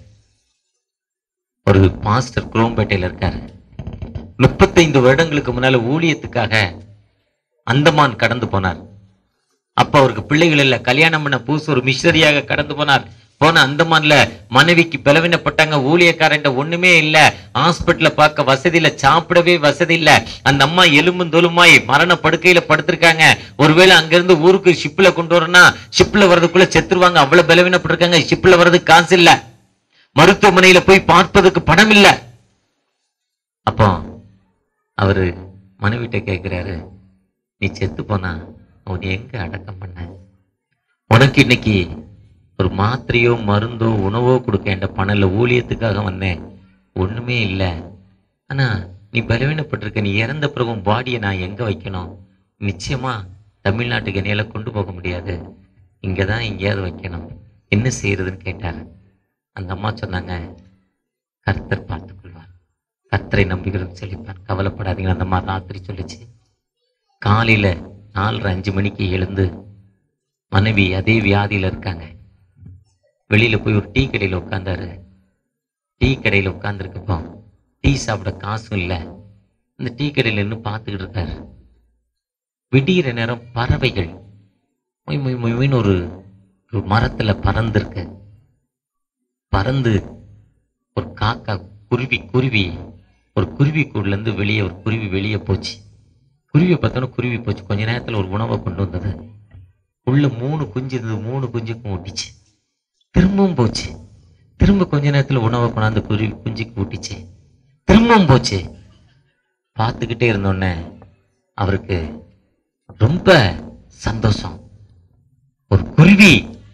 ஒரு பாஸ்டர் குரோம்பேட்டையில இருக்காரு முப்பத்தைந்து வருடங்களுக்கு முன்னால ஊழியத்துக்காக அந்தமான் கடந்து போனார் அப்ப அவருக்கு பிள்ளைகள் இல்ல கல்யாணம் பண்ண புதுசு ஒரு மிஷனரியாக கடந்து போனார் போன அந்தமான்ல மனைவிக்கு பலவீனப்பட்டாங்க ஊழியக்காரன் ஒண்ணுமே இல்ல ஹாஸ்பிட்டல்ல பார்க்க வசதி இல்ல சாப்பிடவே வசதி இல்ல அந்த அம்மா எலும்பும் தொலுமாய் மரண படுக்கையில படுத்திருக்காங்க ஒருவேளை அங்கிருந்து ஊருக்கு ஷிப்ல கொண்டு வரணும்னா ஷிப்ல வர்றதுக்குள்ள செத்துருவாங்க அவ்வளவு பலவீனப்பட்டிருக்காங்க ஷிப்ல வர்றதுக்கு காசு இல்ல மருத்துவமனையில போய் பார்ப்பதற்கு பணம் இல்ல அப்போ அவரு மனைவிட்ட கேக்குறாரு நீ செத்து போனா உன்னை எங்க அடக்கம் பண்ண உனக்கு இன்னைக்கு ஒரு மாத்திரையோ மருந்தோ உணவோ கொடுக்க என்ற பணம் இல்லை ஊழியத்துக்காக வந்தேன் ஒண்ணுமே இல்லை ஆனா நீ பலவீனப்பட்டிருக்க நீ இறந்த பிறகு உன் பாடியை நான் எங்க வைக்கணும் நிச்சயமா தமிழ்நாட்டுக்கு என்னையில கொண்டு போக முடியாது இங்கதான் எங்கேயாவது வைக்கணும் என்ன செய்யறதுன்னு கேட்டாரு அந்த அம்மா சொன்னாங்க கர்த்தர் பார்த்துக் கொள்வார் கர்த்தரை நம்புகிறோம் செழிப்பான் கவலைப்படாதீங்க அந்த அம்மா ராத்திரி சொல்லுச்சு காலையில நாலரை அஞ்சு மணிக்கு எழுந்து மனைவி அதே வியாதியில இருக்காங்க வெளியில போய் ஒரு டீ கடையில உட்கார்ந்தாரு டீ கடையில உட்கார்ந்துருக்கப்போ டீ சாப்பிட காசும் இல்லை அந்த டீ கடையில நின்று பார்த்துக்கிட்டு இருக்காரு விடியிற நேரம் பறவைகள் மொய் மொய் மொய்ன்னு ஒரு ஒரு மரத்துல பறந்துருக்கு பறந்து ஒரு காக்கா குருவி குருவி ஒரு குருவி கூடுல இருந்து வெளியே ஒரு குருவி வெளியே போச்சு குருவியை பார்த்தோன்னா குருவி போச்சு கொஞ்ச நேரத்துல ஒரு உணவை கொண்டு வந்தது உள்ள மூணு குஞ்சு இருந்தது மூணு குஞ்சுக்கும் ஊட்டிச்சு திரும்பவும் போச்சு திரும்ப கொஞ்ச நேரத்துல உணவை கொண்டாந்து குருவி குஞ்சுக்கு ஊட்டிச்சு திரும்பவும் போச்சு பார்த்துக்கிட்டே இருந்தோடனே அவருக்கு ரொம்ப சந்தோஷம் ஒரு குருவி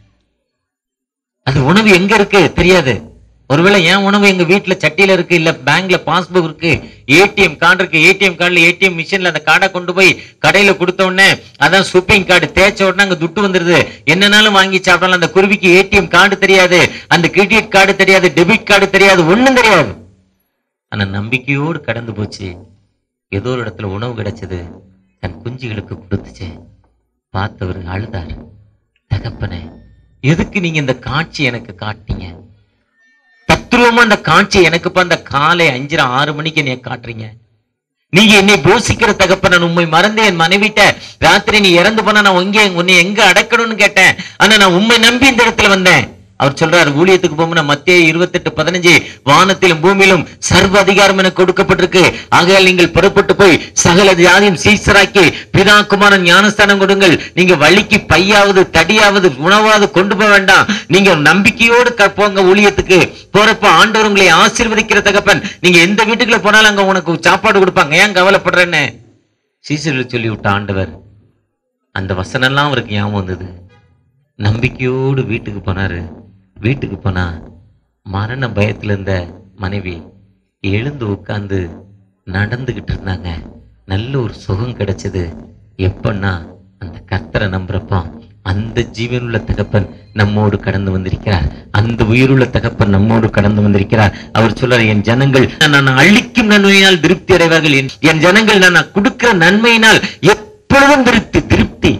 அது உணவு எங்க இருக்கு தெரியாது ஒருவேளை என் உணவு எங்க வீட்டுல சட்டியில இருக்கு இல்ல பேங்க்ல பாஸ்புக் இருக்கு ஏடிஎம் கார்டு இருக்கு ஏடிஎம் கார்டுல ஏடிஎம் மிஷின்ல அந்த கார்டை கொண்டு போய் கடையில கொடுத்த உடனே அதான் சூப்பிங் கார்டு தேய்ச்ச உடனே அங்க துட்டு வந்துருது என்னனாலும் வாங்கி சாப்பிடலாம் அந்த குருவிக்கு ஏடிஎம் கார்டு தெரியாது அந்த கிரெடிட் கார்டு தெரியாது டெபிட் கார்டு தெரியாது ஒண்ணும் தெரியாது ஆனா நம்பிக்கையோடு கடந்து போச்சு ஏதோ ஒரு இடத்துல உணவு கிடைச்சது தன் குஞ்சுகளுக்கு கொடுத்துச்சு பார்த்தவர் அழுதாரு தகப்பனே எதுக்கு நீங்க இந்த காட்சி எனக்கு காட்டீங்க தத்ரூபமா அந்த காட்சி எனக்கு இப்ப அந்த காலை அஞ்சரை ஆறு மணிக்கு என்னை காட்டுறீங்க நீங்க என்னை போசிக்கிற தகப்ப நான் உண்மை மறந்து என் மனைவிட்ட ராத்திரி நீ இறந்து போனா நான் எங்க உன்னை எங்க அடக்கணும்னு கேட்டேன் ஆனா நான் உண்மை நம்பி இந்த இடத்துல வந்தேன் அவர் சொல்றாரு ஊழியத்துக்கு போகும்போது மத்திய இருபத்தெட்டு பதினஞ்சு வானத்திலும் பூமியிலும் சர்வ அதிகாரம் எனக்கு கொடுக்கப்பட்டிருக்கு ஆகையால் நீங்கள் புறப்பட்டு போய் சகல ஜாதியும் சீசராக்கி பிதா குமாரன் ஞானஸ்தானம் கொடுங்கள் நீங்க வழிக்கு பையாவது தடியாவது உணவாவது கொண்டு போக வேண்டாம் நீங்க நம்பிக்கையோடு க- போங்க ஊழியத்துக்கு போறப்ப ஆண்டவர் உங்களை ஆசீர்வதிக்கிற தகப்பன் நீங்க எந்த வீட்டுக்குள்ள போனாலும் அங்க உனக்கு சாப்பாடு கொடுப்பாங்க ஏன் கவலைப்படுறேன்னு சீசர்கள் சொல்லி விட்ட ஆண்டவர் அந்த வசனம்லாம் அவருக்கு ஞாபகம் வந்தது நம்பிக்கையோடு வீட்டுக்கு போனாரு வீட்டுக்கு போனா மரண பயத்துல இருந்த மனைவி எழுந்து உட்கார்ந்து நடந்துகிட்டு இருந்தாங்க நல்ல ஒரு சுகம் கிடைச்சது எப்பன்னா அந்த கர்த்தரை நம்புறப்போ அந்த ஜீவனுள்ள தகப்பன் நம்மோடு கடந்து வந்திருக்கிறார் அந்த உயிருள்ள தகப்பன் நம்மோடு கடந்து வந்திருக்கிறார் அவர் சொல்றார் என் ஜனங்கள் நான் அழிக்கும் நன்மையினால் திருப்தி அடைவார்கள் என்- என் ஜனங்கள் நான் கொடுக்கிற நன்மையினால் எப்பொழுதும் திருப்தி திருப்தி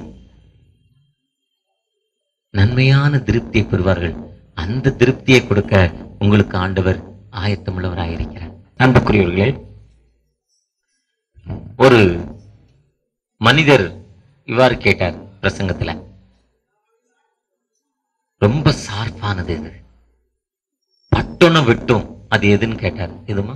நன்மையான திருப்தியை பெறுவார்கள் அந்த திருப்தியை கொடுக்க உங்களுக்கு ஆண்டவர் ஆயத்தமுள்ளவராக இருக்கிறார் அன்புக்குரியவர்களே ஒரு மனிதர் இவ்வாறு கேட்டார் பிரசங்கத்துல ரொம்ப சார்பானது இது பட்டொன்னு வெட்டும் அது எதுன்னு கேட்டார் எதுமா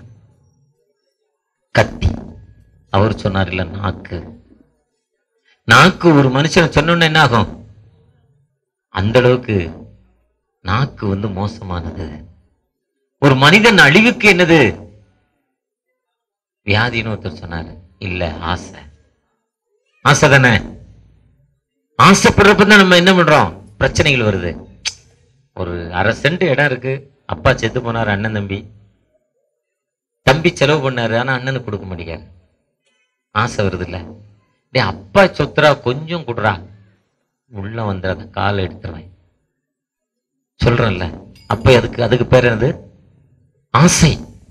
கத்தி அவர் சொன்னார் இல்ல நாக்கு நாக்கு ஒரு மனுஷன் சொன்னோன்னு என்ன ஆகும் அந்த அளவுக்கு நாக்கு வந்து மோசமானது ஒரு மனிதன் அழிவுக்கு என்னது வியாதின்னு ஒருத்தர் சொன்னாரு இல்ல ஆசை ஆசை தானே ஆசைப்படுறப்ப தான் நம்ம என்ன பண்றோம் பிரச்சனைகள் வருது ஒரு அரை சென்ட் இடம் இருக்கு அப்பா செத்து போனாரு அண்ணன் தம்பி தம்பி செலவு பண்ணாரு ஆனா அண்ணனுக்கு கொடுக்க மாட்டேங்காரு ஆசை வருது இல்ல டேய் அப்பா சொத்துரா கொஞ்சம் கொடுறா உள்ள வந்து அந்த காலை எடுத்துருவேன் சொல்றேன்ல அப்ப அதுக்கு அதுக்கு பேர் என்னது ஆசை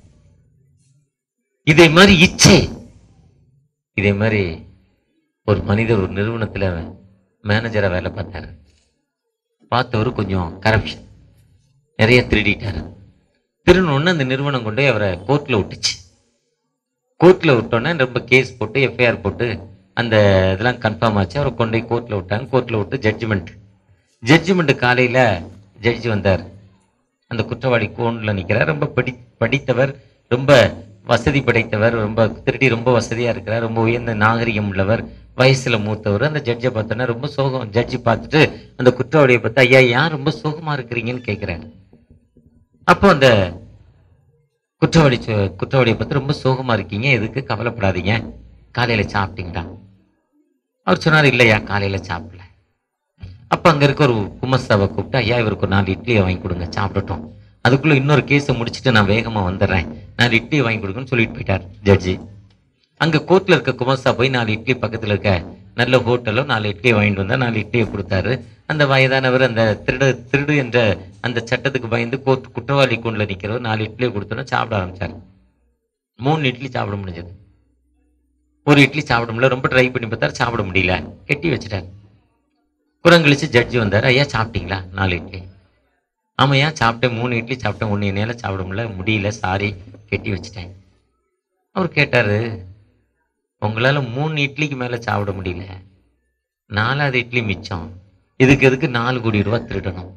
இதே மாதிரி இச்சை இதே மாதிரி ஒரு மனிதர் ஒரு நிறுவனத்துல மேனேஜரா வேலை பார்த்தாரு பார்த்தவரு கொஞ்சம் கரப்ஷன் நிறைய திருடிட்டாரு திருடணுன்னு அந்த நிறுவனம் கொண்டு போய் அவரை கோர்ட்ல விட்டுச்சு கோர்ட்ல விட்டோன்னே ரொம்ப கேஸ் போட்டு எஃப்ஐஆர் போட்டு அந்த இதெல்லாம் கன்ஃபார்ம் ஆச்சு அவரை கொண்டு போய் கோர்ட்ல விட்டாங்க கோர்ட்ல விட்டு ஜட்ஜ்மெண்ட் ஜட்ஜ்மெண்ட் காலையில ஜட்ஜி வந்தார் அந்த குற்றவாளி கோன்ல நிக்கிறார் ரொம்ப படி படித்தவர் ரொம்ப வசதி படைத்தவர் ரொம்ப திருடி ரொம்ப வசதியா இருக்கிறார் ரொம்ப உயர்ந்த நாகரிகம் உள்ளவர் வயசுல மூத்தவர் அந்த ஜட்ஜை பார்த்தோன்னா ரொம்ப சோகம் ஜட்ஜி பார்த்துட்டு அந்த குற்றவாளியை பார்த்து ஐயா ஏன் ரொம்ப சோகமா இருக்கிறீங்கன்னு கேட்கிறாரு அப்போ அந்த குற்றவாளி சொ- குற்றவாளியை பார்த்து ரொம்ப சோகமா இருக்கீங்க எதுக்கு கவலைப்படாதீங்க காலையில சாப்பிட்டீங்களா அவர் சொன்னார் இல்லையா காலையில சாப்பிடல அப்ப அங்க இருக்க ஒரு குமஸ்தாவை கூப்பிட்டு ஐயா இவருக்கு ஒரு நாலு இட்லியை வாங்கி கொடுங்க சாப்பிடட்டும் அதுக்குள்ள இன்னொரு கேஸை முடிச்சுட்டு நான் வேகமா வந்துடுறேன் நாலு இட்லி வாங்கி கொடுங்கன்னு சொல்லிட்டு போயிட்டார் ஜட்ஜி அங்க கோர்ட்ல இருக்க குமஸ்தா போய் நாலு இட்லி பக்கத்துல இருக்க நல்ல ஹோட்டல்ல நாலு இட்லியை வாங்கிட்டு வந்தா நாலு இட்லியை கொடுத்தாரு அந்த வயதானவர் அந்த திருடு திருடு என்ற அந்த சட்டத்துக்கு பயந்து கோர்ட் குற்றவாளி கூண்டில் நிக்கிறவர் நாலு இட்லியை கொடுத்தோன்னா சாப்பிட ஆரம்பிச்சாரு மூணு இட்லி சாப்பிட முடிஞ்சது ஒரு இட்லி சாப்பிட முடியல ரொம்ப ட்ரை பண்ணி பார்த்தாரு சாப்பிட முடியல கெட்டி வச்சுட்டாரு குரங்கழிச்சு ஜட்ஜி வந்தார் ஐயா சாப்பிட்டீங்களா நாலு இட்லி ஆமாய்யா சாப்பிட்டேன் மூணு இட்லி சாப்பிட்டேன் ஒன்று என்னால் சாப்பிட முடியல முடியல சாரி கெட்டி வச்சுட்டேன் அவர் கேட்டாரு உங்களால மூணு இட்லிக்கு மேல சாப்பிட முடியல நாலாவது இட்லி மிச்சம் இதுக்கு எதுக்கு நாலு கோடி ரூபாய் திருடணும்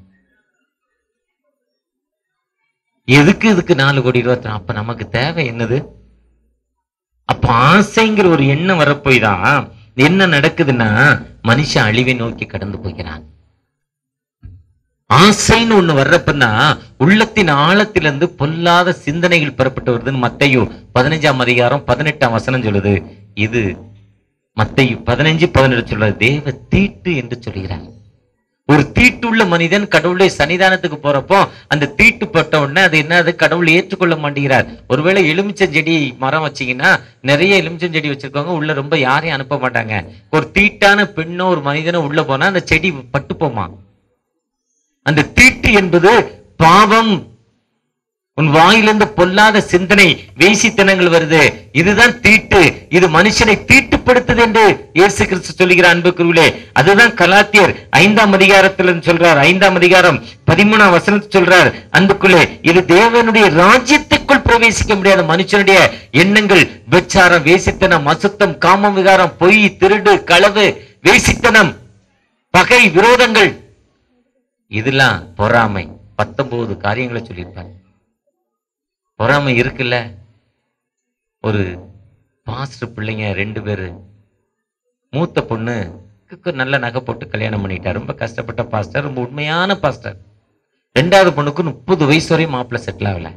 எதுக்கு இதுக்கு நாலு கோடி ரூபாய் திருடணும்? அப்ப நமக்கு தேவை என்னது அப்ப ஆசைங்கிற ஒரு எண்ணம் வரப்போய் தான் என்ன நடக்குதுன்னா மனுஷன் அழிவை நோக்கி கடந்து போகிறான் ஆசைன்னு ஒண்ணு வர்றப்பன்னா உள்ளத்தின் ஆழத்திலிருந்து பொல்லாத சிந்தனைகள் பெறப்பட்டு வருதுன்னு மத்தையோ பதினஞ்சாம் அதிகாரம் பதினெட்டாம் வசனம் சொல்லுது இது மத்தையு பதினஞ்சு பதினெட்டு சொல்றது தேவ தீட்டு என்று சொல்கிறார் ஒரு தீட்டுள்ள மனிதன் கடவுளுடைய சன்னிதானத்துக்கு போறப்போ அந்த தீட்டு பட்ட உடனே அது என்ன அது கடவுள் ஏற்றுக்கொள்ள மாட்டேங்கிறார் ஒருவேளை எலுமிச்சம் செடி மரம் வச்சீங்கன்னா நிறைய எலுமிச்சம் செடி வச்சிருக்கவங்க உள்ள ரொம்ப யாரையும் அனுப்ப மாட்டாங்க ஒரு தீட்டான பெண்ணோ ஒரு மனிதனோ உள்ள போனா அந்த செடி பட்டு போமா அந்த தீட்டு என்பது பாவம் உன் வாயிலிருந்து பொல்லாத சிந்தனை வேசித்தனங்கள் வருது இதுதான் தீட்டு இது மனுஷனை தீட்டுப்படுத்துது என்று இயேசு கிறிஸ்து சொல்லுகிற அன்புக்குருவிலே அதுதான் கலாத்தியர் ஐந்தாம் அதிகாரத்துல சொல்றார் ஐந்தாம் அதிகாரம் பதிமூணாம் வசனத்தில் சொல்றார் அன்புக்குள்ளே இது தேவனுடைய ராஜ்யத்துக்குள் பிரவேசிக்க முடியாத மனுஷனுடைய எண்ணங்கள் விபச்சாரம் வேசித்தனம் அசுத்தம் காமம் விகாரம் பொய் திருடு களவு வேசித்தனம் பகை விரோதங்கள் இதெல்லாம் பொறாமை பத்தொன்பது காரியங்களை சொல்லியிருப்பார் பொறாமை இருக்குல்ல ஒரு பாஸ்டர் பிள்ளைங்க ரெண்டு பேரு மூத்த பொண்ணு நல்ல நகை போட்டு கல்யாணம் பண்ணிட்டார் ரொம்ப கஷ்டப்பட்ட பாஸ்டர் ரொம்ப உண்மையான பாஸ்டர் ரெண்டாவது பொண்ணுக்கு முப்பது வயசு வரையும் மாப்பிள்ளை செட்டில் ஆகல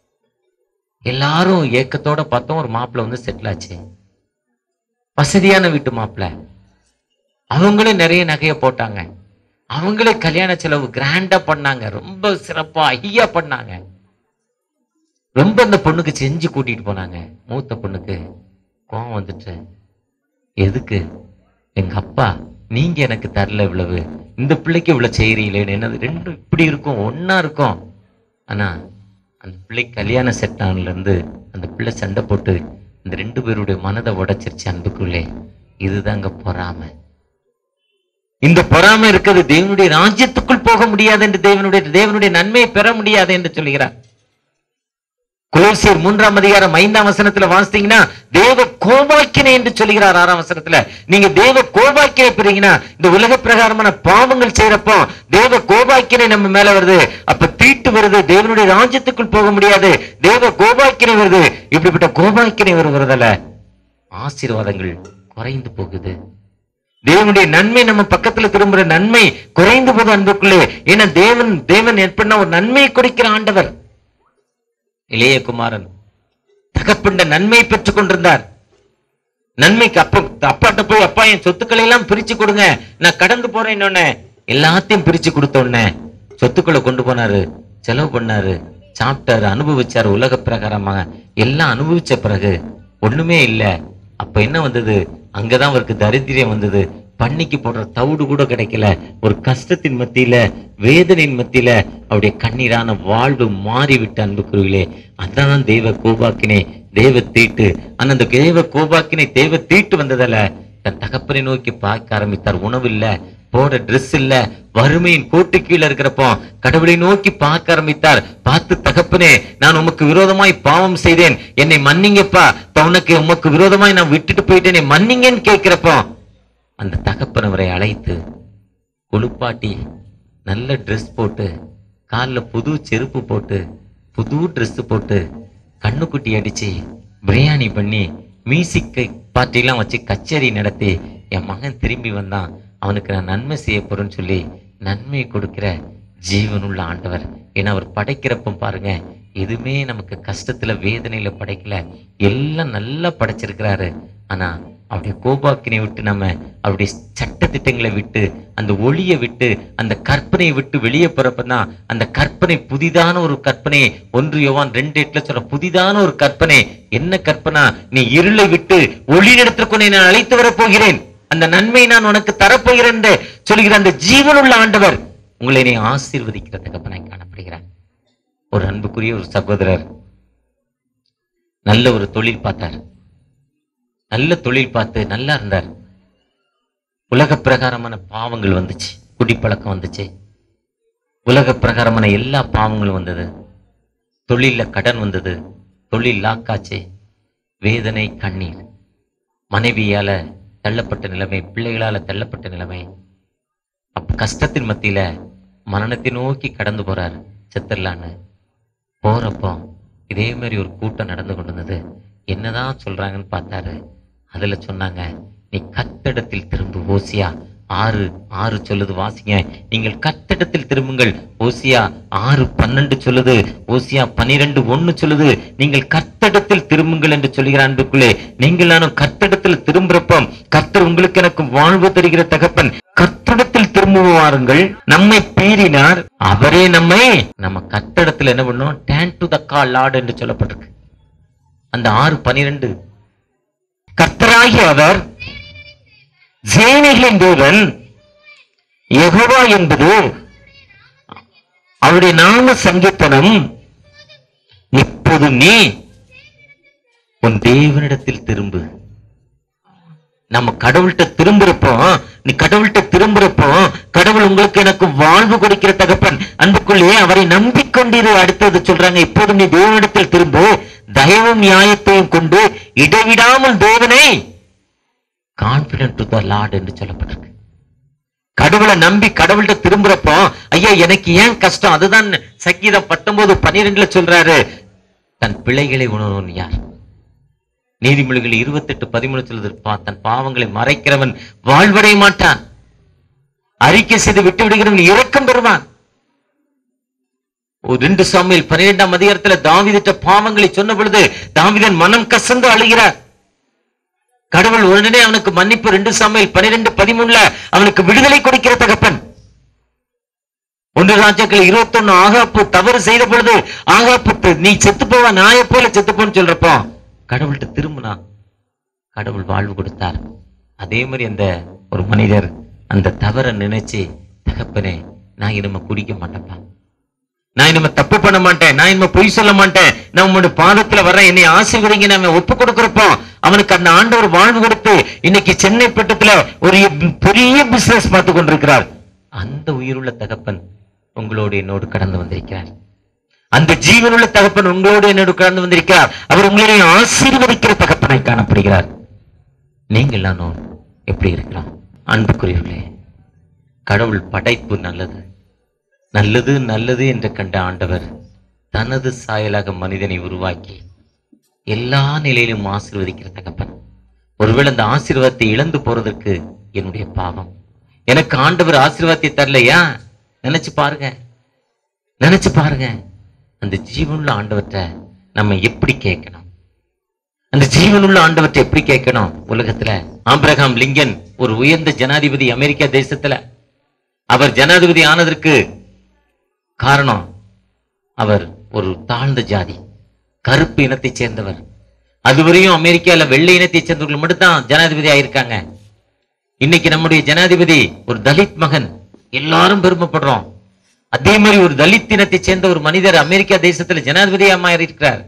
எல்லாரும் ஏக்கத்தோட பார்த்தோம் ஒரு மாப்பிள்ளை வந்து செட்டில் ஆச்சு வசதியான வீட்டு மாப்பிள்ளை அவங்களும் நிறைய நகையை போட்டாங்க அவங்களே கல்யாண செலவு கிராண்டா பண்ணாங்க ரொம்ப சிறப்பா ஐயா பண்ணாங்க ரொம்ப அந்த பொண்ணுக்கு செஞ்சு கூட்டிட்டு போனாங்க மூத்த பொண்ணுக்கு கோவம் வந்துட்டு எதுக்கு எங்க அப்பா நீங்க எனக்கு தரல இவ்வளவு இந்த பிள்ளைக்கு இவ்வளவு செய்யறீங்களேன்னு என்னது ரெண்டும் இப்படி இருக்கும் ஒண்ணா இருக்கும் ஆனா அந்த பிள்ளை கல்யாண செட் ஆனதுல இருந்து அந்த பிள்ளை சண்டை போட்டு இந்த ரெண்டு பேருடைய மனதை உடைச்சிருச்சு அன்புக்குள்ளே இதுதாங்க பொறாமை இந்த பொறாமை இருக்கிறது தேவனுடைய ராஜ்யத்துக்குள் போக முடியாது என்று தேவனுடைய தேவனுடைய நன்மையை பெற முடியாது என்று சொல்கிறார் கொலோசியர் மூன்றாம் அதிகாரம் ஐந்தாம் வசனத்துல வாசித்தீங்கன்னா தேவ கோபாக்கினை என்று சொல்கிறார் ஆறாம் வசனத்துல நீங்க தேவ கோபாக்கினை பெறீங்கன்னா இந்த உலக பிரகாரமான பாவங்கள் செய்யறப்போ தேவ கோபாக்கினை நம்ம மேல வருது அப்ப தீட்டு வருது தேவனுடைய ராஜ்யத்துக்குள் போக முடியாது தேவ கோபாக்கினை வருது இப்படிப்பட்ட கோபாக்கினை வருகிறதால ஆசீர்வாதங்கள் குறைந்து போகுது தேவனுடைய நன்மை நம்ம பக்கத்துல திரும்புற நன்மை குறைந்து போது அன்புக்குள்ளே ஏன்னா தேவன் தேவன் எப்படின்னா ஒரு நன்மையை கொடுக்கிற ஆண்டவர் இளைய குமாரன் தகப்பண்ட நன்மை பெற்றுக் கொண்டிருந்தார் நன்மைக்கு அப்ப அப்பாட்ட போய் அப்பா என் சொத்துக்களை எல்லாம் பிரிச்சு கொடுங்க நான் கடந்து போறேன் இன்னொன்னு எல்லாத்தையும் பிரிச்சு கொடுத்த உடனே சொத்துக்களை கொண்டு போனாரு செலவு பண்ணாரு சாப்பிட்டாரு அனுபவிச்சாரு உலக பிரகாரமாக எல்லாம் அனுபவிச்ச பிறகு ஒண்ணுமே இல்ல அப்ப என்ன வந்தது அங்கதான் அவருக்கு தரித்திரியம் வந்தது பண்ணிக்கு போடுற தவிடு கூட கிடைக்கல ஒரு கஷ்டத்தின் மத்தியில வேதனையின் மத்தியில அவருடைய கண்ணீரான வாழ்வு மாறிவிட்டு அன்புக்குருவிலே அதான் தெய்வ கோபாக்கினை தெய்வ தீட்டு ஆனா அந்த தெய்வ கோபாக்கினை தெய்வ தீட்டு வந்ததால தன் தகப்பனை நோக்கி பார்க்க ஆரம்பித்தார் உணவு இல்ல போட ட்ரெஸ் இல்ல வறுமையின் கோட்டு கீழே இருக்கிறப்போ கடவுளை நோக்கி பார்க்க ஆரம்பித்தார் பார்த்து தகப்பனே நான் உமக்கு விரோதமாய் பாவம் செய்தேன் என்னை மன்னிங்கப்பா உனக்கு உமக்கு விரோதமாய் நான் விட்டுட்டு போயிட்டேனே மன்னிங்கன்னு கேட்கிறப்போ அந்த தகப்பன் அவரை அழைத்து குளிப்பாட்டி நல்ல ட்ரெஸ் போட்டு காலில் புது செருப்பு போட்டு புது ட்ரெஸ் போட்டு கண்ணுக்குட்டி அடிச்சு பிரியாணி பண்ணி மியூசிக் பார்ட்டிலாம் வச்சு கச்சேரி நடத்தி என் மகன் திரும்பி வந்தான் அவனுக்கு நான் நன்மை செய்ய போறேன்னு சொல்லி நன்மை கொடுக்கிற ஜீவனுள்ள ஆண்டவர் ஏன்னா அவர் படைக்கிறப்ப பாருங்க எதுவுமே நமக்கு கஷ்டத்துல வேதனையில படைக்கல எல்லாம் நல்லா படைச்சிருக்கிறாரு ஆனா அவருடைய கோபாக்கினை விட்டு நம்ம அவருடைய சட்ட திட்டங்களை விட்டு அந்த ஒளியை விட்டு அந்த கற்பனையை விட்டு வெளியே போறப்பதான் அந்த கற்பனை புதிதான ஒரு கற்பனை ஒன்று யோவான் ரெண்டு எட்டுல சொல்ற புதிதான ஒரு கற்பனை என்ன கற்பனா நீ இருளை விட்டு ஒளி நடத்திற்குனை நான் அழைத்து வரப் போகிறேன் அந்த நன்மை நான் உனக்கு தரப்போகிறேன் என்று சொல்கிற அந்த ஜீவனுள்ள ஆண்டவர் உங்களை நீ ஆசீர்வதிக்கிற தகப்பனாய் காணப்படுகிறார் ஒரு அன்புக்குரிய ஒரு சகோதரர் நல்ல ஒரு தொழில் பார்த்தார் நல்ல தொழில் பார்த்து நல்லா இருந்தார் உலக பிரகாரமான பாவங்கள் வந்துச்சு குடிப்பழக்கம் வந்துச்சு உலக பிரகாரமான எல்லா பாவங்களும் வந்தது தொழில்ல கடன் வந்தது தொழில் லாக்காச்சு வேதனை கண்ணீர் மனைவியால தள்ளப்பட்ட நிலைமை பிள்ளைகளால தள்ளப்பட்ட நிலைமை அப்ப கஷ்டத்தின் மத்தியில மரணத்தை நோக்கி கடந்து போறார் செத்துடலான்னு போறப்போ இதே மாதிரி ஒரு கூட்டம் நடந்து கொண்டு வந்தது என்னதான் சொல்றாங்கன்னு பார்த்தாரு அதுல சொன்னாங்க நீ கத்தடத்தில் திரும்பு ஓசியா ஆறு ஆறு சொல்லுது வாசிங்க நீங்கள் கத்தடத்தில் திரும்புங்கள் ஓசியா ஆறு பன்னெண்டு சொல்லுது ஓசியா பனிரெண்டு ஒண்ணு சொல்லுது நீங்கள் கத்தடத்தில் திரும்புங்கள் என்று சொல்லுகிற அன்புக்குள்ளே நீங்கள் நானும் கத்தடத்தில் திரும்புறப்போ கர்த்தர் உங்களுக்கு எனக்கு வாழ்வு தருகிற தகப்பன் கத்தடத்தில் திரும்புவாருங்கள் நம்மை பீறினார் அவரே நம்மை நம்ம கத்தடத்தில் என்ன பண்ணோம் then to the call Lord என்று சொல்லப்பட்டிருக்கு அந்த ஆறு பனிரெண்டு கர்த்தராகிய அவர் சேனைகளின் தேவன் யெகோவா என்பது அவருடைய நாம சங்கீர்த்தனம் இப்போது நீ உன் தேவனிடத்தில் திரும்பு நம்ம கடவுள்கிட்ட திரும்புறப்போ நீ கடவுள்கிட்ட திரும்புறப்போ கடவுள் உங்களுக்கு எனக்கு வாழ்வு கொடுக்கிற தகப்பன் அன்புக்குள்ளே அவரை நம்பிக்கொண்டிரு அடுத்தது சொல்றாங்க இப்போது நீ தேவனிடத்தில் திரும்பு தயவும் நியாயத்தையும் கொண்டு இடைவிடாமல் தேவனை கான்பிடன்ட் டு த லார்ட் என்று சொல்லப்பட்டிருக்கு கடவுளை நம்பி கடவுள்கிட்ட திரும்புறப்போ ஐயா எனக்கு ஏன் கஷ்டம் அதுதான் சங்கீதம் பத்தொன்பது பன்னிரெண்டுல சொல்றாரு தன் பிழைகளை உணர்வன் யார் நீதிமொழிகள் இருபத்தெட்டு பதிமூணு சொல்லுது "பா- தன் பாவங்களை மறைக்கிறவன் வாழ்வடைய மாட்டான் அறிக்கை செய்து விட்டு விடுகிறவன் இரக்கம் பெறுவான் ஒரு ரெண்டு சாமியில் பன்னிரெண்டாம் அதிகாரத்துல தாவிதிட்ட பாவங்களை சொன்ன பொழுது தாவிதன் மனம் கசந்து அழுகிறார் கடவுள் உடனே அவனுக்கு மன்னிப்பு ரெண்டு சாமியில் பன்னிரெண்டு பதிமூணுல அவனுக்கு விடுதலை கொடுக்கிற தகப்பன் ஒன்று ராஜாக்கள் இருபத்தொன்னு ஆகாப்பு தவறு செய்த பொழுது ஆகாப்பு த- நீ செத்து போவ நாயை போல செத்து போன்னு சொல்றப்போ கடவுள்கிட்ட திரும்பினா கடவுள் வாழ்வு கொடுத்தார் அதே மாதிரி அந்த ஒரு மனிதர் அந்த தவறை நினைச்சு தகப்பனே நான் இனிமே குடிக்க மாட்டேன்ப்பா நான் இனிமே தப்பு பண்ண மாட்டேன் நான் இனிமே பொய் சொல்ல மாட்டேன் நான் உங்களோட பாதத்துல வர்றேன் என்னை ஆசீர்வதிங்க நம்ம ஒப்பு கொடுக்கிறப்போ அவனுக்கு அந்த ஆண்டவர் வாழ்வு கொடுத்து இன்னைக்கு சென்னை பட்டத்துல ஒரு பெரிய பிசினஸ் பார்த்து கொண்டிருக்கிறார் அந்த உயிருள்ள தகப்பன் உங்களோடு என்னோடு கடந்து வந்திருக்கிறார் அந்த ஜீவனுள்ள தகப்பன் உங்களோடு என்னோடு கடந்து வந்திருக்கிறார் அவர் உங்களை ஆசீர்வதிக்கிற தகப்பனை காணப்படுகிறார் நீங்கள் நானும் எப்படி இருக்கிறோம் அன்புக்குரியவர்களே கடவுள் படைப்பு நல்லது நல்லது நல்லது என்று கண்ட ஆண்டவர் தனது சாயலாக மனிதனை உருவாக்கி எல்லா நிலையிலும் ஆசீர்வதிக்கிற தகப்பன் ஒருவேளை அந்த ஆசீர்வாதத்தை இழந்து போறதற்கு என்னுடைய பாவம் எனக்கு ஆண்டவர் ஆசீர்வாதத்தை தரலையா நினைச்சு பாருங்க நினைச்சு பாருங்க அந்த ஜீவனுள்ள ஆண்டவற்றை நம்ம எப்படி கேட்கணும் அந்த ஜீவனுள்ள ஆண்டவற்றை எப்படி கேட்கணும் உலகத்துல ஆபிரகாம் லிங்கன் ஒரு உயர்ந்த ஜனாதிபதி அமெரிக்கா தேசத்துல அவர் ஜனாதிபதி ஆனதற்கு காரணம் அவர் ஒரு தாழ்ந்த ஜாதி கருப்பு இனத்தைச் சேர்ந்தவர் அதுவரையும் அமெரிக்கால வெள்ளை இனத்தைச் சேர்ந்தவர்கள் மட்டும்தான் ஜனாதிபதி ஆயிருக்காங்க இன்னைக்கு நம்முடைய ஜனாதிபதி ஒரு தலித் மகன் எல்லாரும் பெருமைப்படுறோம் அதே மாதிரி ஒரு தலித் இனத்தைச் சேர்ந்த ஒரு மனிதர் அமெரிக்கா தேசத்துல ஜனாதிபதியா இருக்கிறார்